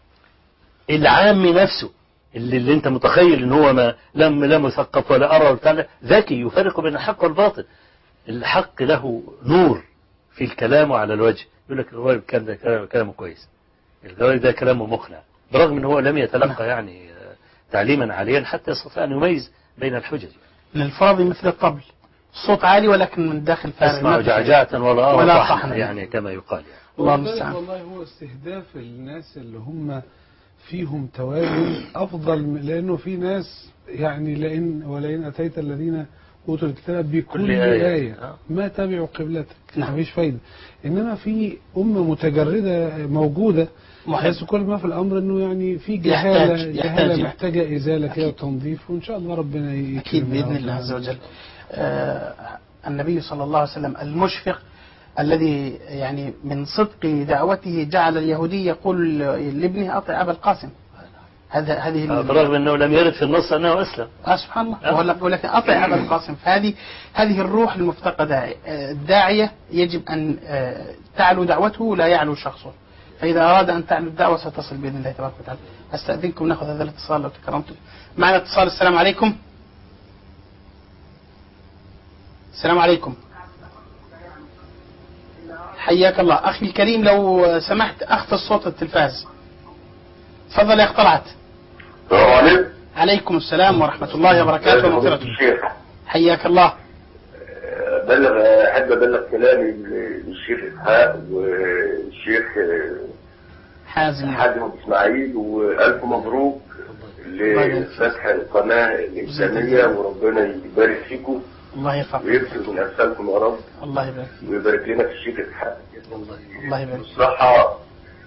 العامي نفسه اللي, اللي انت متخيل ان هو ما لم لا مثقف ولا أرى ولا بتاع، ذكي يفرق بين الحق والباطل الحق له نور في الكلام على الوجه يقول لك الراجل كان ده كلام- كلامه كويس الراجل ده كلامه مقنع برغم ان هو لم يتلقى يعني آه، تعليما عاليا حتى يستطيع ان يميز بين الحجج من الفاضي مثل الطبل الصوت عالي ولكن من داخل فارغ اسمع ما في شيء. جعجعة ولا أرى ولا طحنا طحنا. يعني كما يقال يعني الله ولذلك المستعان. والله هو استهداف الناس اللي هم فيهم توازن افضل من- لانه في ناس يعني لئن ولئن اتيت الذين اوتوا الكتاب بكل كل آية. آية, آه. ما تبعوا قبلتك نعم. مفيش فايدة انما في امة متجردة موجودة محب. بس كل ما في الامر انه يعني في يحتاج- جهالة يحتاج جهالة إلى- محتاجة ازالة كده أكيد. وتنظيف وان شاء الله ربنا يكرمنا أكيد بإذن الله عز وجل آه النبي صلى الله عليه وسلم المشفق الذي يعني من صدق دعوته جعل اليهودي يقول لابنه أطع أبا القاسم هذا هذه آه، ال- برغم انه لم يرد في النص انه اسلم آه سبحان الله آه. ولا- ولكن أطع أبا القاسم فهذه هذه الروح المفتقدة آه، الداعية يجب أن آه، تعلو دعوته لا يعلو شخصه فإذا أراد أن تعلو الدعوة ستصل بإذن الله تبارك وتعالى أستأذنكم نأخذ هذا الاتصال لو تكرمتم معنا اتصال السلام عليكم السلام عليكم حياك الله أخي الكريم لو سمحت أخفض صوت التلفاز تفضل يا أخ طلعت السلام عليكم عليكم السلام ورحمة الله وبركاته فضيلة ومغفرته الشيخ حياك الله بلغ احب ابلغ كلامي للشيخ اسحاق والشيخ حازم حازم أبو اسماعيل والف مبروك لفتح القناه الاسلاميه وربنا يبارك فيكم الله يرفع ويكسب من امثالكم يا رب الله يبارك فيك ويبارك لنا في الشيخ اسحاق الله يبارك فيك الصحة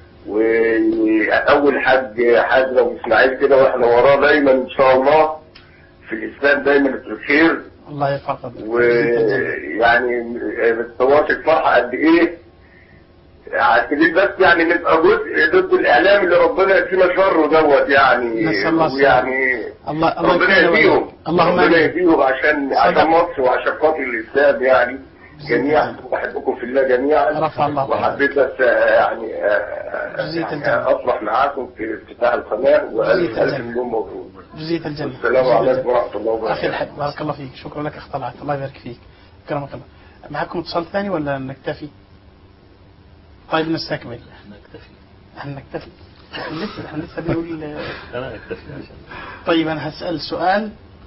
وأول حاج حازم أبو إسماعيل كده وإحنا وراه دايما إن شاء الله في الإسلام دايما في الخير الله يرفع قدرك ويعني ما تتصورش الفرحة قد إيه على سبيل بس يعني نبقى جزء ضد الإعلام اللي ربنا يكفينا شره دوت يعني نسأل الله السلامة. ويعني الله الله ربنا يكرمك. يهديهم اللهم ربنا آمين. يهديهم عشان عشان مصر وعشان خاطر الإسلام يعني جميعا بحبكم في الله جميعا رفع الله قدرك. وحبيت بس آه، يعني آه، آه، جزيت يعني الجنة. افرح معاكم في افتتاح القناه والف جزيت الف الجنة. مليون مبروك جزية الجنة السلام جزية عليكم الجنة. ورحمه الله أخي وبركاته الحبيب بارك الله فيك شكرا لك أخ طلعت الله يبارك فيك كرمك الله معكم اتصال ثاني ولا نكتفي؟ طيب نستكمل نكتفي هنكتفي لسه احنا لسه بنقول أنا أكتفي عشان طيب أنا هسأل سؤال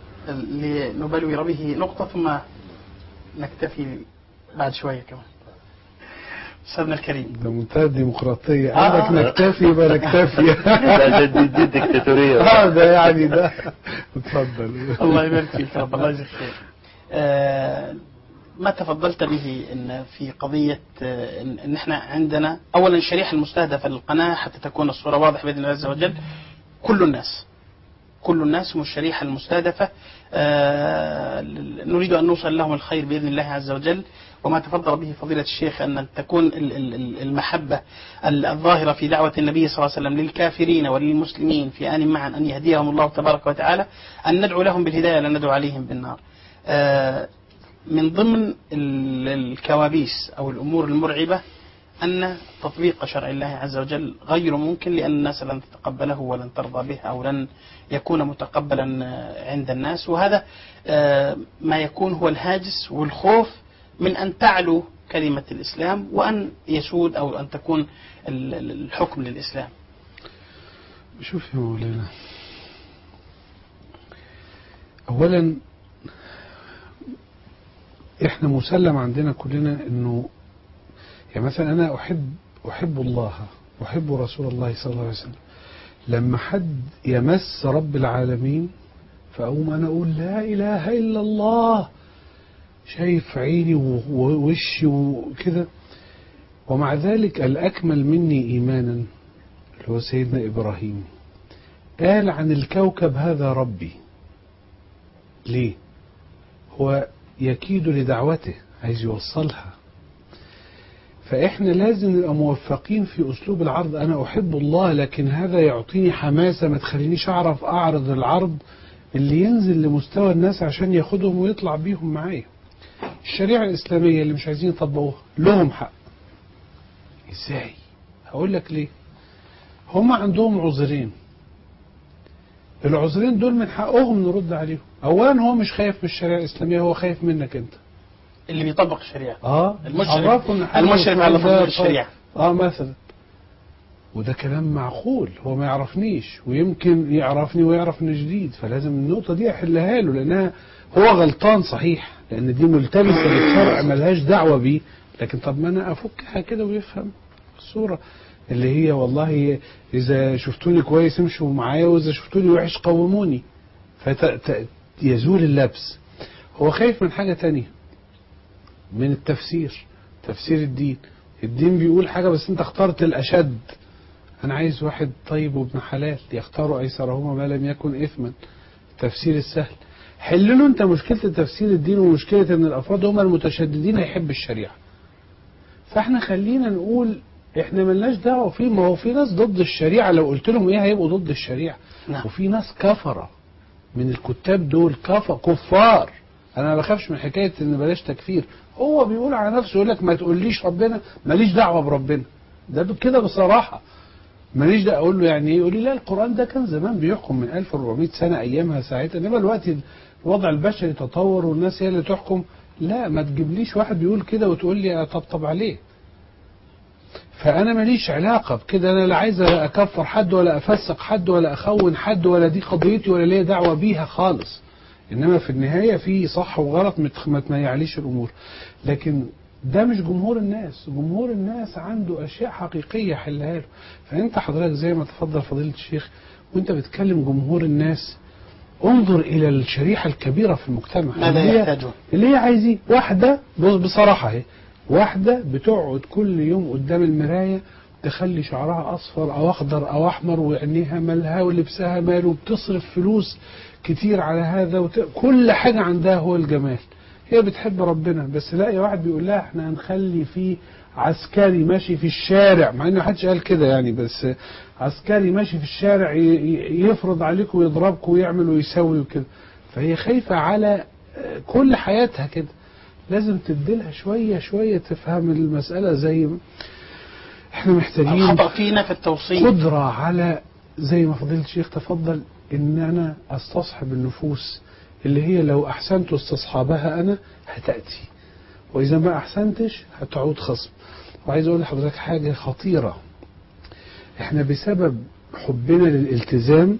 لنبلور به نقطة ثم نكتفي بعد شوية كمان أستاذنا الكريم ده منتهى الديمقراطية آه. عندك نكتفي يبقى نكتفي لا ده دي, دي ديكتاتورية اه ده يعني ده اتفضل الله يبارك فيك يا رب الله يجزيك خير آه، ما تفضلت به ان في قضيه آه، ان إن احنا عندنا اولا الشريحه المستهدفه للقناه حتى تكون الصوره واضحه باذن الله عز وجل كل الناس كل الناس هم الشريحه المستهدفه آه، نريد ان نوصل لهم الخير باذن الله عز وجل وما تفضل به فضيلة الشيخ أن تكون ال- ال- ال- المحبة ال- الظاهرة في دعوة النبي صلى الله عليه وسلم للكافرين وللمسلمين في آن معا أن يهديهم الله تبارك وتعالى أن ندعو لهم بالهداية لا ندعو عليهم بالنار آه، من ضمن ال- الكوابيس أو الأمور المرعبة أن تطبيق شرع الله عز وجل غير ممكن لأن الناس لن تتقبله ولن ترضى به أو لن يكون متقبلا آه، عند الناس وهذا آه، ما يكون هو الهاجس والخوف من أن تعلو كلمة الإسلام وأن يسود أو أن تكون ال- ال- الحكم للإسلام شوف يا مولانا اولا احنا مسلم عندنا كلنا انه يعني مثلا انا احب احب الله احب رسول الله صلى الله عليه وسلم لما حد يمس رب العالمين فاقوم انا اقول لا اله الا الله شايف عيني و- ووشي وكده ومع ذلك الاكمل مني ايمانا اللي هو سيدنا ابراهيم قال عن الكوكب هذا ربي ليه هو يكيد لدعوته عايز يوصلها فإحنا لازم نبقى موفقين في أسلوب العرض أنا أحب الله لكن هذا يعطيني حماسة ما تخلينيش أعرف أعرض العرض اللي ينزل لمستوى الناس عشان ياخدهم ويطلع بيهم معايا الشريعة الإسلامية اللي مش عايزين يطبقوها لهم حق إزاي هقول لك ليه هم عندهم عذرين العذرين دول من حقهم نرد عليهم اولا هو مش خايف من الشريعه الاسلاميه هو خايف منك انت اللي بيطبق الشريعة اه المشرف- عرفه إن حاجة المشرف على ده تطبيق الشريعة. اه مثلا وده كلام معقول هو ما يعرفنيش ويمكن يعرفني ويعرف ان جديد فلازم النقطه دي احلها له لانها هو غلطان صحيح لان دي ملتبسه بالشرع ملهاش دعوه بيه لكن طب ما انا افكها كده ويفهم الصوره اللي هي والله اذا شفتوني كويس امشوا معايا واذا شفتوني وحش قوموني فيزول اللبس هو خايف من حاجه تانية من التفسير تفسير الدين الدين بيقول حاجة بس انت اخترت الأشد أنا عايز واحد طيب وابن حلال يختار أيسرهما ما لم يكن إثما التفسير السهل حل له انت مشكلة تفسير الدين ومشكلة ان الأفراد هم المتشددين هيحب الشريعة فاحنا خلينا نقول احنا ملناش دعوة فيه ما هو في ناس ضد الشريعة لو قلت لهم ايه هيبقوا ضد الشريعة نعم. وفي ناس كفرة من الكتاب دول كف كفار انا ما بخافش من حكايه ان بلاش تكفير هو بيقول على نفسه يقول لك ما تقوليش ربنا ماليش دعوه بربنا ده كده بصراحه ماليش دعوه اقول له يعني ايه يقول لي لا القران ده كان زمان بيحكم من 1400 سنه ايامها ساعتها انما دلوقتي الوضع البشري تطور والناس هي اللي تحكم لا ما تجيبليش واحد بيقول كده وتقول لي اطبطب عليه فانا ماليش علاقه بكده انا لا عايز اكفر حد ولا افسق حد ولا اخون حد ولا دي قضيتي ولا ليا دعوه بيها خالص انما في النهايه في صح وغلط ما تخ- ما تميعليش الامور لكن ده مش جمهور الناس جمهور الناس عنده اشياء حقيقيه حلها له فانت حضرتك زي ما تفضل فضيله الشيخ وانت بتكلم جمهور الناس انظر الى الشريحه الكبيره في المجتمع ماذا اللي هي- يحتاجون؟ اللي هي عايزين واحده بص بصراحه اهي واحده بتقعد كل يوم قدام المرايه تخلي شعرها اصفر او اخضر او احمر وعينيها مالها ولبسها ماله وبتصرف فلوس كتير على هذا وت... كل حاجه عندها هو الجمال هي بتحب ربنا بس لاقي واحد بيقول لها احنا هنخلي في عسكري ماشي في الشارع مع ان محدش قال كده يعني بس عسكري ماشي في الشارع ي- ي- يفرض عليكم ويضربكم ويعمل ويسوي وكده فهي خايفه على آه، كل حياتها كده لازم تديلها شويه شويه تفهم المساله زي ما- احنا محتاجين الخطأ فينا في التوصيل قدرة على زي ما فضيلة الشيخ تفضل ان انا استصحب النفوس اللي هي لو احسنت استصحابها انا هتأتي واذا ما احسنتش هتعود خصم وعايز اقول لحضرتك حاجة خطيرة احنا بسبب حبنا للالتزام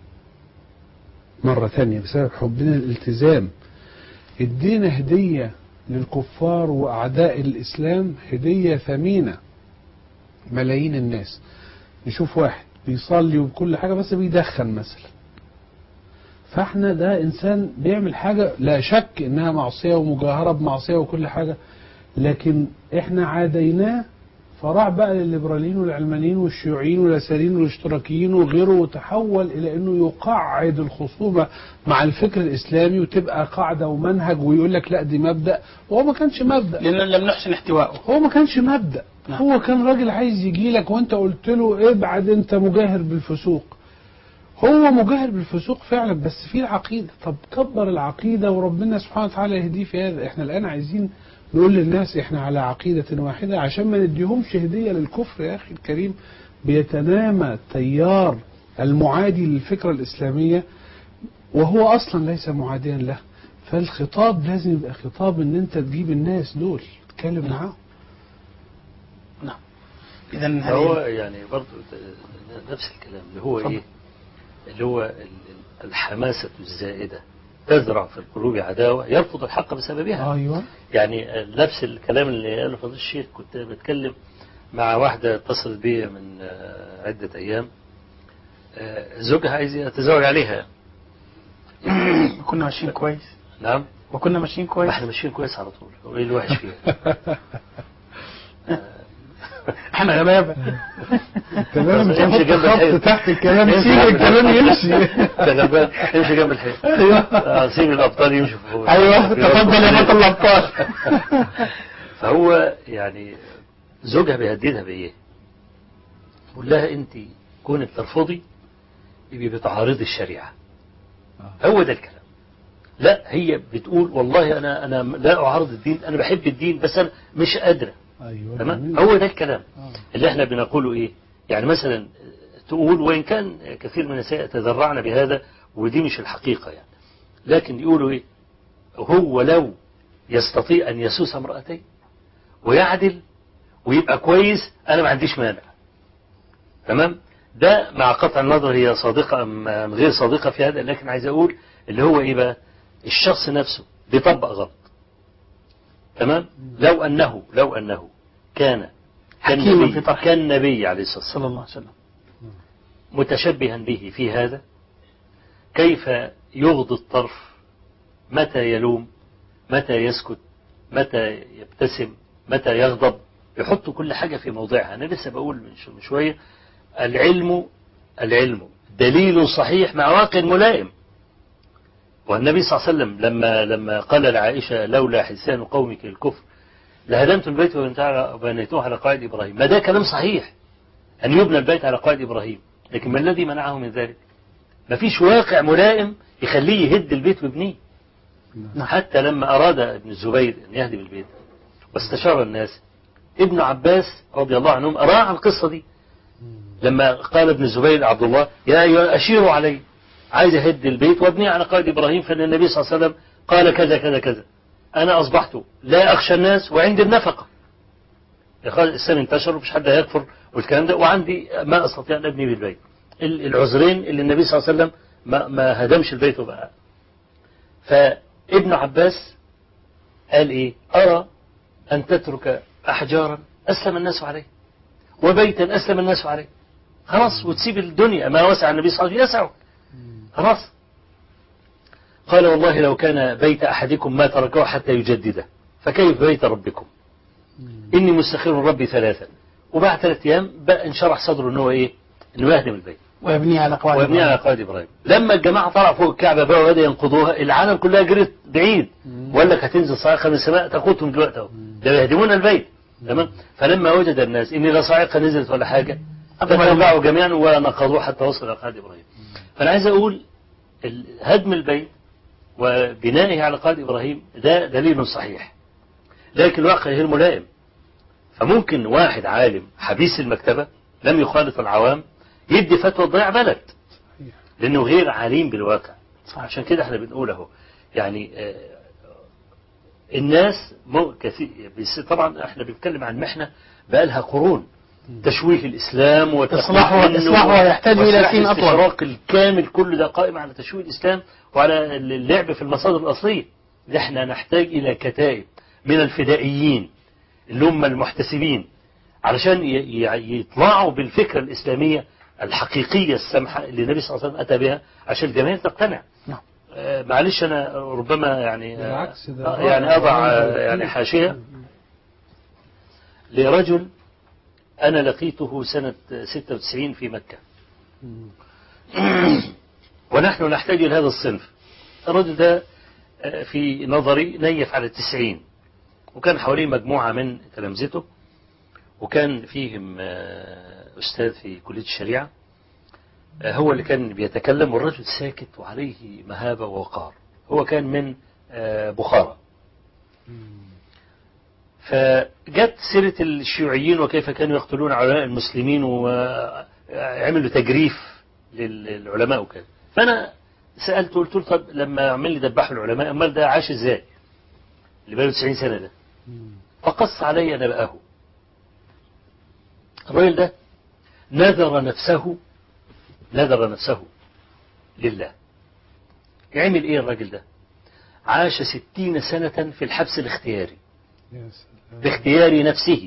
مرة تانية بسبب حبنا للالتزام ادينا هدية للكفار واعداء الاسلام هدية ثمينة ملايين الناس نشوف واحد بيصلي وكل حاجة بس بيدخن مثلا فاحنا ده انسان بيعمل حاجة لا شك انها معصية ومجاهرة بمعصية وكل حاجة لكن احنا عاديناه فراح بقى للليبراليين والعلمانيين والشيوعيين واليساريين والاشتراكيين وغيره وتحول الى انه يقعد الخصومة مع الفكر الاسلامي وتبقى قاعدة ومنهج ويقول لك لا دي مبدأ وهو ما كانش مبدأ لأن لم نحسن احتوائه هو ما كانش مبدأ نعم. هو كان راجل عايز يجي لك وانت قلت له ابعد انت مجاهر بالفسوق هو مجاهر بالفسوق فعلا بس في العقيدة طب كبر العقيدة وربنا سبحانه وتعالى يهديه في هذا احنا الآن عايزين نقول للناس احنا على عقيدة واحدة عشان ما نديهمش هدية للكفر يا أخي الكريم بيتنامى التيار المعادي للفكرة الإسلامية وهو أصلا ليس معاديا له فالخطاب لازم يبقى خطاب ان انت تجيب الناس دول تتكلم معاهم نعم إذا هو هذه يعني برضه نفس الكلام اللي هو اتفضل. ايه اللي هو ال- ال- الحماسة الزائدة تزرع في القلوب عداوة يرفض الحق بسببها ايوه يعني نفس الكلام اللي قاله فضيل الشيخ كنت بتكلم مع واحدة اتصلت بي من آه، عدة أيام آه، زوجها عايز يتزوج عليها كنا ماشيين كويس نعم وكنا ماشيين ما كويس احنا ماشيين كويس على طول هو ايه الوحش فيها احنا غلابة انت لازم امشي تحط جنب خط الحيط. تحت الكلام امشي سيب جنب الكلام الحيط. يمشي ده غلبان امشي جنب الحيط ايوه آه، سيب الابطال يمشوا فوق ايوه تفضل يا بطل الابطال فهو يعني زوجها بيهددها بايه؟ بيقول لها انت كونك ترفضي يبقى بتعارضي الشريعه هو ده الكلام لا هي بتقول والله انا انا لا اعارض الدين انا بحب الدين بس انا مش قادره ايوه تمام جميل. هو ده الكلام آه. اللي احنا بنقوله ايه يعني مثلا تقول وان كان كثير من النساء يتذرعن بهذا ودي مش الحقيقه يعني لكن يقولوا ايه هو لو يستطيع ان يسوس امرأتين ويعدل ويبقى كويس انا ما عنديش مانع تمام ده مع قطع النظر هي صادقة أم أم غير صادقة في هذا لكن عايز أقول اللي هو إيه بقى الشخص نفسه بيطبق غلط تمام لو أنه لو أنه كان حكيما كالنبي في طرحه. كالنبي عليه الصلاة والسلام صلى الله عليه وسلم متشبها به في هذا كيف يغضي الطرف متى يلوم متى يسكت متى يبتسم متى يغضب يحط كل حاجة في موضعها أنا لسه بقول من شو- من شوية العلم العلم دليل صحيح مع واقع ملائم والنبي صلى الله عليه وسلم لما لما قال لعائشة لولا حسان قومك الكفر لهدمت البيت وبنيتوه على قواعد إبراهيم ما ده كلام صحيح أن يبنى البيت على قواعد إبراهيم لكن ما الذي منعه من ذلك ما فيش واقع ملائم يخليه يهد البيت ويبنيه حتى لما أراد ابن الزبير أن يهدم البيت واستشار الناس ابن عباس رضي الله عنهم راعى القصة دي لما قال ابن الزبير عبد الله يا أيها أشيروا علي عايز أهد البيت وابنيه على قواعد إبراهيم فإن النبي صلى الله عليه وسلم قال كذا كذا كذا أنا أصبحت لا أخشى الناس وعندي النفقة خلاص الإسلام انتشر ومفيش حد هيكفر والكلام ده وعندي ما أستطيع أن أبني بالبيت ال- العذرين اللي النبي صلى الله عليه وسلم ما, ما هدمش البيت وبقى فابن عباس قال إيه أرى أن تترك أحجارا أسلم الناس عليه وبيتا أسلم الناس عليه خلاص وتسيب الدنيا ما وسع النبي صلى الله عليه وسلم يسعه خلاص قال والله لو كان بيت أحدكم ما تركه حتى يجدده فكيف بيت ربكم إني مستخير ربي ثلاثا وبعد ثلاث أيام بقى انشرح صدره إن هو إيه إنه يهدم البيت ويبني على قواعد ويبني على قواعد إبراهيم لما الجماعة طلعوا فوق الكعبة بقى وبدأ ينقضوها العالم كلها جرت بعيد وقال لك هتنزل صاعقة من السماء تقوتهم دلوقتي أهو ده يهدمون البيت تمام فلما وجد الناس إن لا صاعقة نزلت ولا حاجة تتبعوا جميعا ونقضوه حتى وصل إلى قواعد إبراهيم فأنا عايز أقول ال- هدم البيت وبنائه على قواعد إبراهيم ده دليل صحيح لكن الواقع غير ملائم فممكن واحد عالم حبيس المكتبة لم يخالط العوام يدي فتوى تضيع بلد لأنه غير عليم بالواقع عشان كده احنا بنقول اهو يعني آه، الناس مو كثير بس طبعا احنا بنتكلم عن محنة بقالها قرون تشويه الإسلام وتقليص إصلاحه- منه إصلاحه يحتاج إلى وإصلاح سين أطول. الاستشراق الكامل كل ده قائم على تشويه الإسلام وعلى اللعب في المصادر الأصلية ده احنا نحتاج إلى كتائب من الفدائيين اللي هم المحتسبين علشان ي- ي- يطلعوا بالفكرة الإسلامية الحقيقية السمحة اللي النبي صلى الله عليه وسلم أتى بها عشان الجماهير تقتنع نعم. آه، معلش أنا ربما يعني آه، بالعكس ده آه، يعني أضع آه، رائع. يعني حاشية لرجل أنا لقيته سنة 96 في مكة ونحن نحتاج إلى هذا الصنف الرجل ده آه، في نظري نيف على التسعين وكان حواليه مجموعة من تلامذته وكان فيهم آه، أستاذ في كلية الشريعة آه، هو اللي كان بيتكلم والرجل ساكت وعليه مهابة ووقار هو كان من آه، بخارى فجت سيرة الشيوعيين وكيف كانوا يقتلون علماء المسلمين وعملوا تجريف للعلماء وكذا فأنا سألته قلت له طب لما عمل لي دبحوا العلماء أمال ده عاش ازاي اللي بقاله 90 سنة ده فقص علي نبأه الراجل ده نذر نفسه نذر نفسه لله يعمل ايه الراجل ده عاش ستين سنة في الحبس الاختياري يا سلام. باختيار نفسه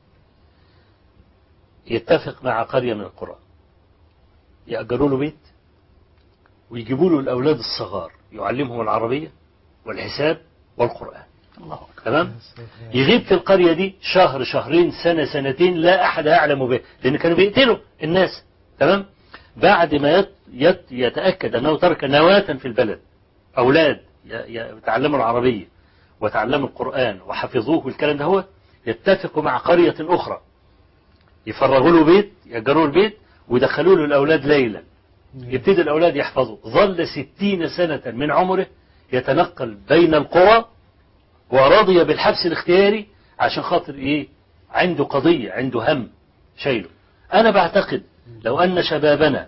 يتفق مع قرية من القرى يأجروا له بيت ويجيبوا له الأولاد الصغار يعلمهم العربية والحساب والقرآن الله أكبر تمام يا سلام. يغيب في القرية دي شهر شهرين سنة سنتين لا أحد يعلم به لأن كانوا بيقتلوا الناس تمام بعد ما يت يت يتأكد أنه ترك نواة في البلد أولاد ي- ي- يتعلموا العربية وتعلموا القرآن وحفظوه والكلام ده هو يتفقوا مع قرية أخرى يفرغوا له بيت يأجروا البيت ويدخلوا له الأولاد ليلا يبتدي الأولاد يحفظوا ظل ستين سنة من عمره يتنقل بين القرى ورضي بالحبس الاختياري عشان خاطر ايه عنده قضية عنده هم شايله انا بعتقد لو ان شبابنا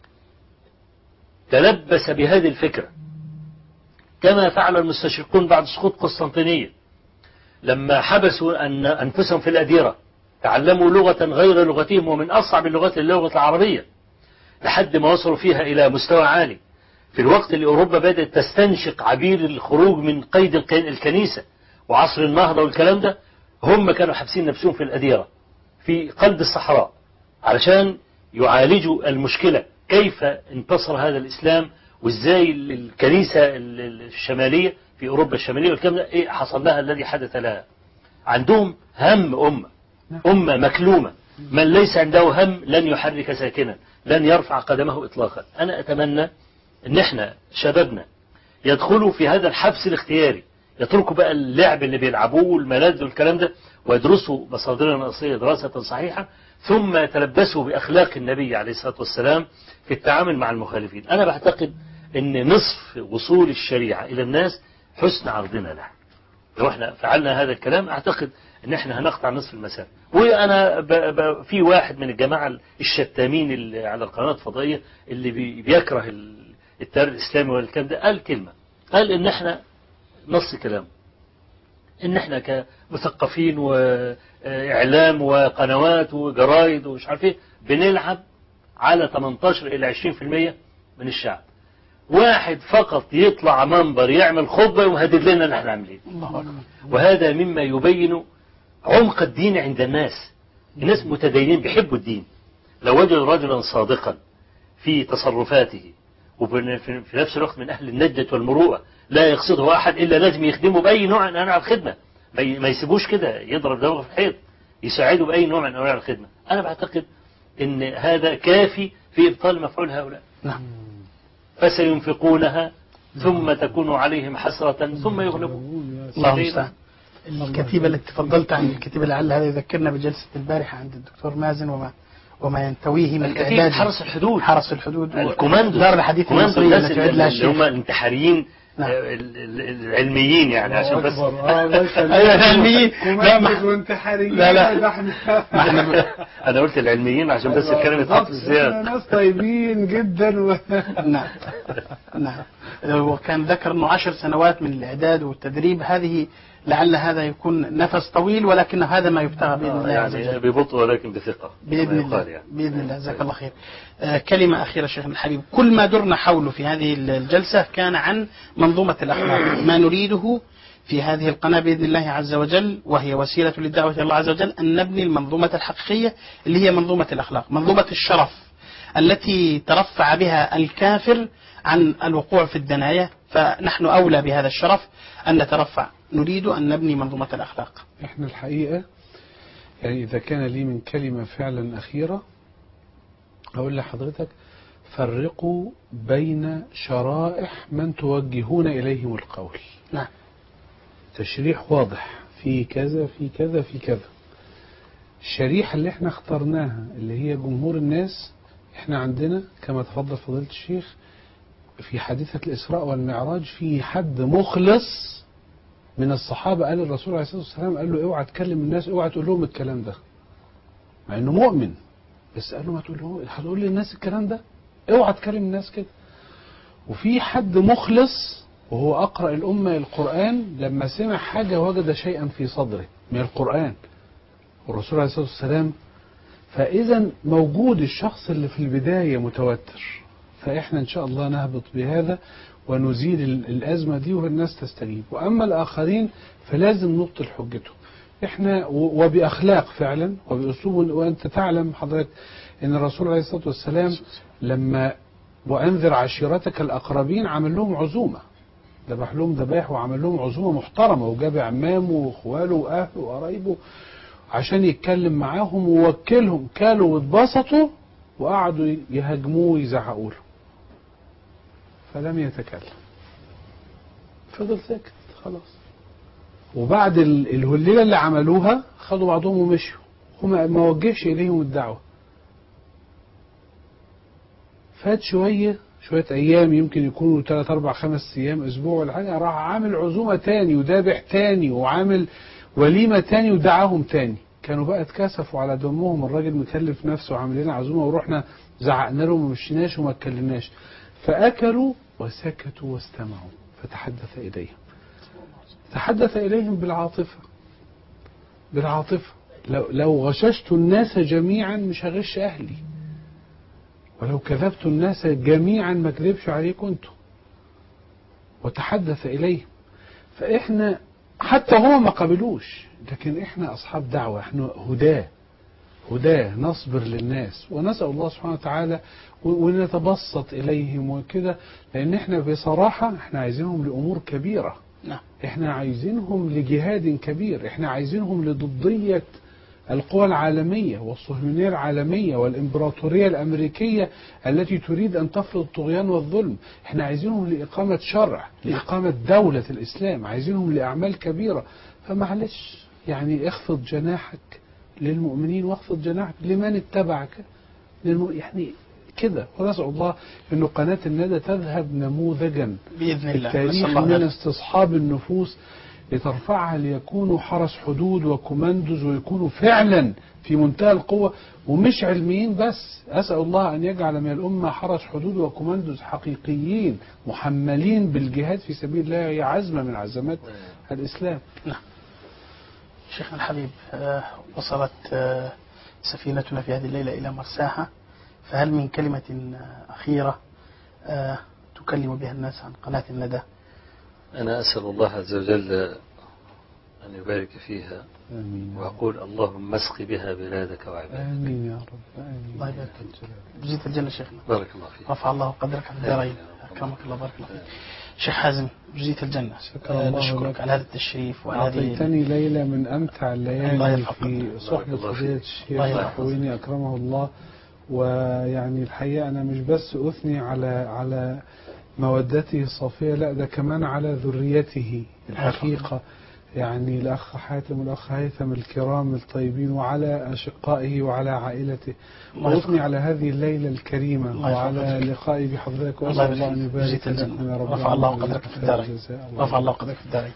تلبس بهذه الفكرة كما فعل المستشرقون بعد سقوط قسطنطينية لما حبسوا أن أنفسهم في الأديرة تعلموا لغة غير لغتهم ومن أصعب اللغات اللغة العربية لحد ما وصلوا فيها إلى مستوى عالي في الوقت اللي أوروبا بدأت تستنشق عبير الخروج من قيد الك- الكنيسة وعصر النهضة والكلام ده هم كانوا حابسين نفسهم في الأديرة في قلب الصحراء علشان يعالجوا المشكلة كيف انتصر هذا الإسلام وإزاي ال- الكنيسة ال- ال- الشمالية في أوروبا الشمالية والكلام ده إيه حصل لها الذي حدث لها عندهم هم أمة أمة مكلومة من ليس عنده هم لن يحرك ساكنا لن يرفع قدمه إطلاقا أنا أتمنى أن احنا شبابنا يدخلوا في هذا الحبس الاختياري يتركوا بقى اللعب اللي بيلعبوه والملاذ والكلام ده ويدرسوا مصادرنا الأصلية دراسة صحيحة ثم يتلبسوا بأخلاق النبي عليه الصلاة والسلام في التعامل مع المخالفين أنا بعتقد أن نصف وصول الشريعة إلى الناس حسن عرضنا لها لو احنا فعلنا هذا الكلام اعتقد ان احنا هنقطع نصف المسافه وانا ب... ب... في واحد من الجماعه الشتامين اللي على القناه الفضائيه اللي بي... بيكره ال- التيار الاسلامي والكلام ده قال كلمه قال ان احنا نص كلام ان احنا كمثقفين آه، إعلام وقنوات وجرايد ومش عارف إيه بنلعب على 18 إلى 20% من الشعب واحد فقط يطلع منبر يعمل خطبة ومهدد لنا ان احنا عاملين الله أكبر وهذا مما يبين عمق الدين عند الناس الناس متدينين بيحبوا الدين لو وجدوا رجلا صادقا في تصرفاته وفي نفس الوقت من أهل النجدة والمروءة لا يقصده أحد إلا لازم يخدمه بأي نوع من أنواع الخدمة ما ي- ما يسيبوش كده يضرب دماغه في الحيط يساعده بأي نوع من أنواع الخدمة أنا بعتقد أن هذا كافي في إبطال مفعول هؤلاء نعم فسينفقونها ثم تكون عليهم حسرة ثم يغلبون الله المستعان الكتيبة التي تفضلت عن الكتيبة لعل هذا يذكرنا بجلسة البارحة عند الدكتور مازن وما وما ينتويه من الكتيب إعداد حرس الحدود حرس الحدود الكوماندو دار الحديث الكوماندو المصرية الناس التي يعد لها اللي هم الشيخ الانتحاريين نعم. آه، ال- ال- العلميين يعني عشان بس أيوة العلميين لا ما- وانتحاريين لا، لا. ده احنا ما احنا انا قلت العلميين عشان بس الكلام يتحط في احنا السياق ناس طيبين جدا و... نعم نعم وكان ذكر انه عشر سنوات من الاعداد والتدريب هذه لعل هذا يكون نفس طويل ولكن هذا ما يبتغى باذن الله عز يعني وجل ببطء ولكن بثقة باذن كما الله يقال يعني. باذن الله جزاك الله خير آه كلمه اخيره شيخنا الحبيب كل ما درنا حوله في هذه الجلسه كان عن منظومه الاخلاق ما نريده في هذه القناة بإذن الله عز وجل وهي وسيلة للدعوة إلى الله عز وجل أن نبني المنظومة الحقيقية اللي هي منظومة الأخلاق منظومة الشرف التي ترفع بها الكافر عن الوقوع في الدنايا فنحن أولى بهذا الشرف أن نترفع نريد أن نبني منظومة الأخلاق احنا الحقيقة يعني إذا كان لي من كلمة فعلا أخيرة أقول لحضرتك فرقوا بين شرائح من توجهون إليهم القول نعم تشريح واضح في كذا في كذا في كذا الشريحة اللي احنا اخترناها اللي هي جمهور الناس احنا عندنا كما تفضل فضيلة الشيخ في حادثة الإسراء والمعراج في حد مخلص من الصحابة قال الرسول عليه الصلاة والسلام قال له اوعى تكلم الناس اوعى تقول لهم الكلام ده مع انه مؤمن بس قال له ما تقول له هتقول للناس الكلام ده اوعى تكلم الناس كده وفي حد مخلص وهو أقرأ الأمة القرآن لما سمع حاجة وجد شيئا في صدره من القرآن والرسول عليه الصلاة والسلام فإذا موجود الشخص اللي في البداية متوتر فإحنا إن شاء الله نهبط بهذا ونزيل ال- الأزمة دي والناس تستجيب وأما الآخرين فلازم نبطل حجتهم إحنا و- وبأخلاق فعلا وبأسلوب وأنت تعلم حضرتك أن الرسول عليه الصلاة والسلام لما وأنذر عشيرتك الأقربين عمل لهم عزومة ذبح لهم ذبائح وعمل لهم عزومة محترمة وجاب عمامه وإخواله وأهله وقرايبه عشان يتكلم معاهم ووكلهم كلوا واتبسطوا وقعدوا يهاجموه ويزعقوا له فلم يتكلم فضل ساكت خلاص وبعد ال- الهليله اللي عملوها خدوا بعضهم ومشوا هم ما وجهش اليهم الدعوه فات شويه شويه ايام يمكن يكونوا 3 4 5 ايام اسبوع ولا حاجه راح عامل عزومه تاني وذابح تاني وعامل وليمه تاني ودعاهم تاني كانوا بقى اتكسفوا على دمهم الراجل مكلف نفسه وعامل لنا عزومه ورحنا زعقنا لهم وما مشيناش وما اتكلمناش فاكلوا وسكتوا واستمعوا فتحدث اليهم تحدث اليهم بالعاطفه بالعاطفه لو لو غششت الناس جميعا مش هغش اهلي ولو كذبت الناس جميعا ما كذبش عليكم انتم وتحدث اليهم فاحنا حتى هم ما قبلوش لكن احنا اصحاب دعوه احنا هداه هداه نصبر للناس ونسال الله سبحانه وتعالى و- ونتبسط اليهم وكده لان احنا بصراحه احنا عايزينهم لامور كبيره نعم احنا عايزينهم لجهاد كبير احنا عايزينهم لضدية القوى العالمية والصهيونية العالمية والإمبراطورية الأمريكية التي تريد أن تفرض الطغيان والظلم احنا عايزينهم لإقامة شرع لإقامة دولة الإسلام عايزينهم لأعمال كبيرة فمعلش يعني اخفض جناحك للمؤمنين واخفض جناحك لمن اتبعك للم... يعني كده ونسأل الله أن قناة الندى تذهب نموذجا بإذن الله التاريخ نسأل الله من ذلك. استصحاب النفوس لترفعها ليكونوا حرس حدود وكوماندوز ويكونوا فعلا في منتهى القوة ومش علميين بس أسأل الله أن يجعل من الأمة حرس حدود وكوماندوز حقيقيين محملين بالجهاد في سبيل الله هي عزمة من عزمات الإسلام شيخنا الحبيب آه، وصلت آه، سفينتنا في هذه الليلة إلى مرساها فهل من كلمة آه، أخيرة آه، تكلم بها الناس عن قناة الندى أنا أسأل الله عز وجل أن يبارك فيها آمين وأقول اللهم اسق بها بلادك وعبادك آمين يا رب آمين الله يبارك فيك. جزيت الجنة شيخنا بارك الله فيك رفع الله قدرك في الدارين أكرمك الله بارك الله فيك شيخ حازم جزيت الجنة شكر آه، الله نشكرك لك. على هذا التشريف وعلى هذه أعطيتني ليلة من أمتع الله الليالي يرفع في قدرك. صحبة بارك الله فضيلة فيك. الشيخ الله يرفع الحويني أكرمه الله ويعني الحقيقة أنا مش بس أثني على على مودته الصافية لا ده كمان على ذريته الحقيقة يعني الأخ حاتم والأخ هيثم الكرام الطيبين وعلى أشقائه وعلى عائلته الله يرفع وأثني على هذه الليلة الكريمة الله يرفع وعلى قدرك. لقائي بحضرتك الله وأسأل يبارك الله أن فيك. يبارك جزيت الجنة. لكم يا رب رفع الله العالمين. قدرك في الدارين. الجزاء. رفع الله قدرك في الدارين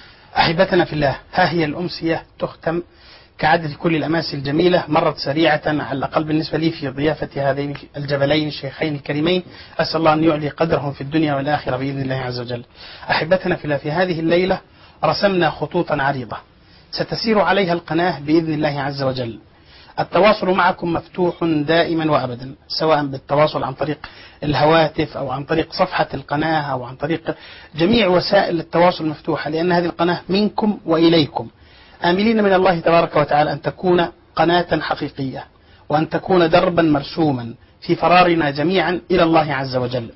أحبتنا في الله ها هي الأمسية تختم كعدد كل الأماسي الجميلة مرت سريعة على الأقل بالنسبة لي في ضيافة هذين الجبلين الشيخين الكريمين أسأل الله أن يعلي قدرهم في الدنيا والآخرة بإذن الله عز وجل أحبتنا في الله في هذه الليلة رسمنا خطوطا عريضة ستسير عليها القناة بإذن الله عز وجل التواصل معكم مفتوح دائما وابدا سواء بالتواصل عن طريق الهواتف او عن طريق صفحه القناه او عن طريق جميع وسائل التواصل المفتوحه لان هذه القناه منكم واليكم املين من الله تبارك وتعالى ان تكون قناه حقيقيه وان تكون دربا مرسوما في فرارنا جميعا الى الله عز وجل.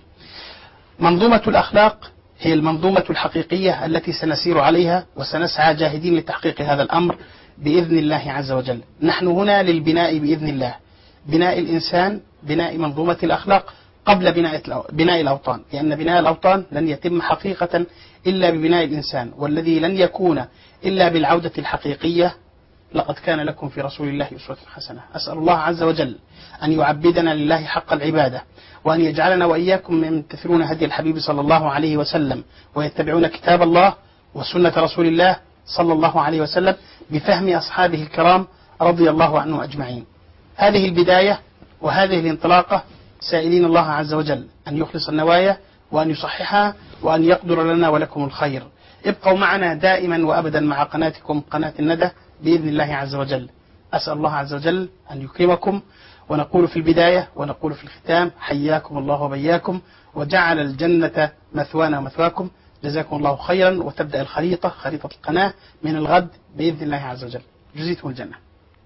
منظومه الاخلاق هي المنظومه الحقيقيه التي سنسير عليها وسنسعى جاهدين لتحقيق هذا الامر باذن الله عز وجل. نحن هنا للبناء باذن الله. بناء الانسان، بناء منظومه الاخلاق قبل بناء الأو- بناء الاوطان، لان بناء الاوطان لن يتم حقيقه الا ببناء الانسان، والذي لن يكون الا بالعوده الحقيقيه لقد كان لكم في رسول الله أسوة حسنة أسأل الله عز وجل أن يعبدنا لله حق العبادة وأن يجعلنا وإياكم من يمتثلون هدي الحبيب صلى الله عليه وسلم ويتبعون كتاب الله وسنة رسول الله صلى الله عليه وسلم بفهم أصحابه الكرام رضي الله عنهم أجمعين هذه البداية وهذه الانطلاقة سائلين الله عز وجل أن يخلص النوايا وأن يصححها وأن يقدر لنا ولكم الخير ابقوا معنا دائما وأبدا مع قناتكم قناة الندى بإذن الله عز وجل أسأل الله عز وجل أن يكرمكم ونقول في البداية ونقول في الختام حياكم الله وبياكم وجعل الجنة مثوانا ومثواكم جزاكم الله خيرا وتبدأ الخريطة خريطة القناة من الغد بإذن الله عز وجل جزيتم الجنة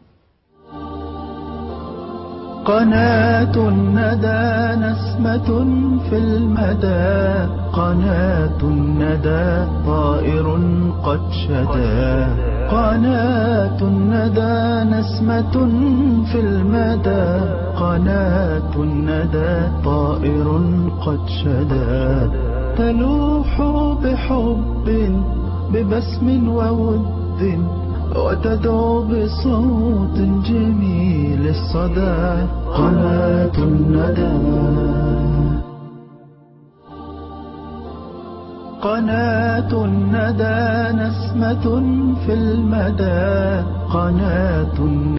قناة الندى نسمة في المدى قناة الندى طائر قد شدا قناة الندى نسمة في المدى قناة الندى طائر قد شدا تلوح بحب ببسم وود وتدعو بصوت جميل الصدى قناة الندى قناة الندى نسمة في المدى قناة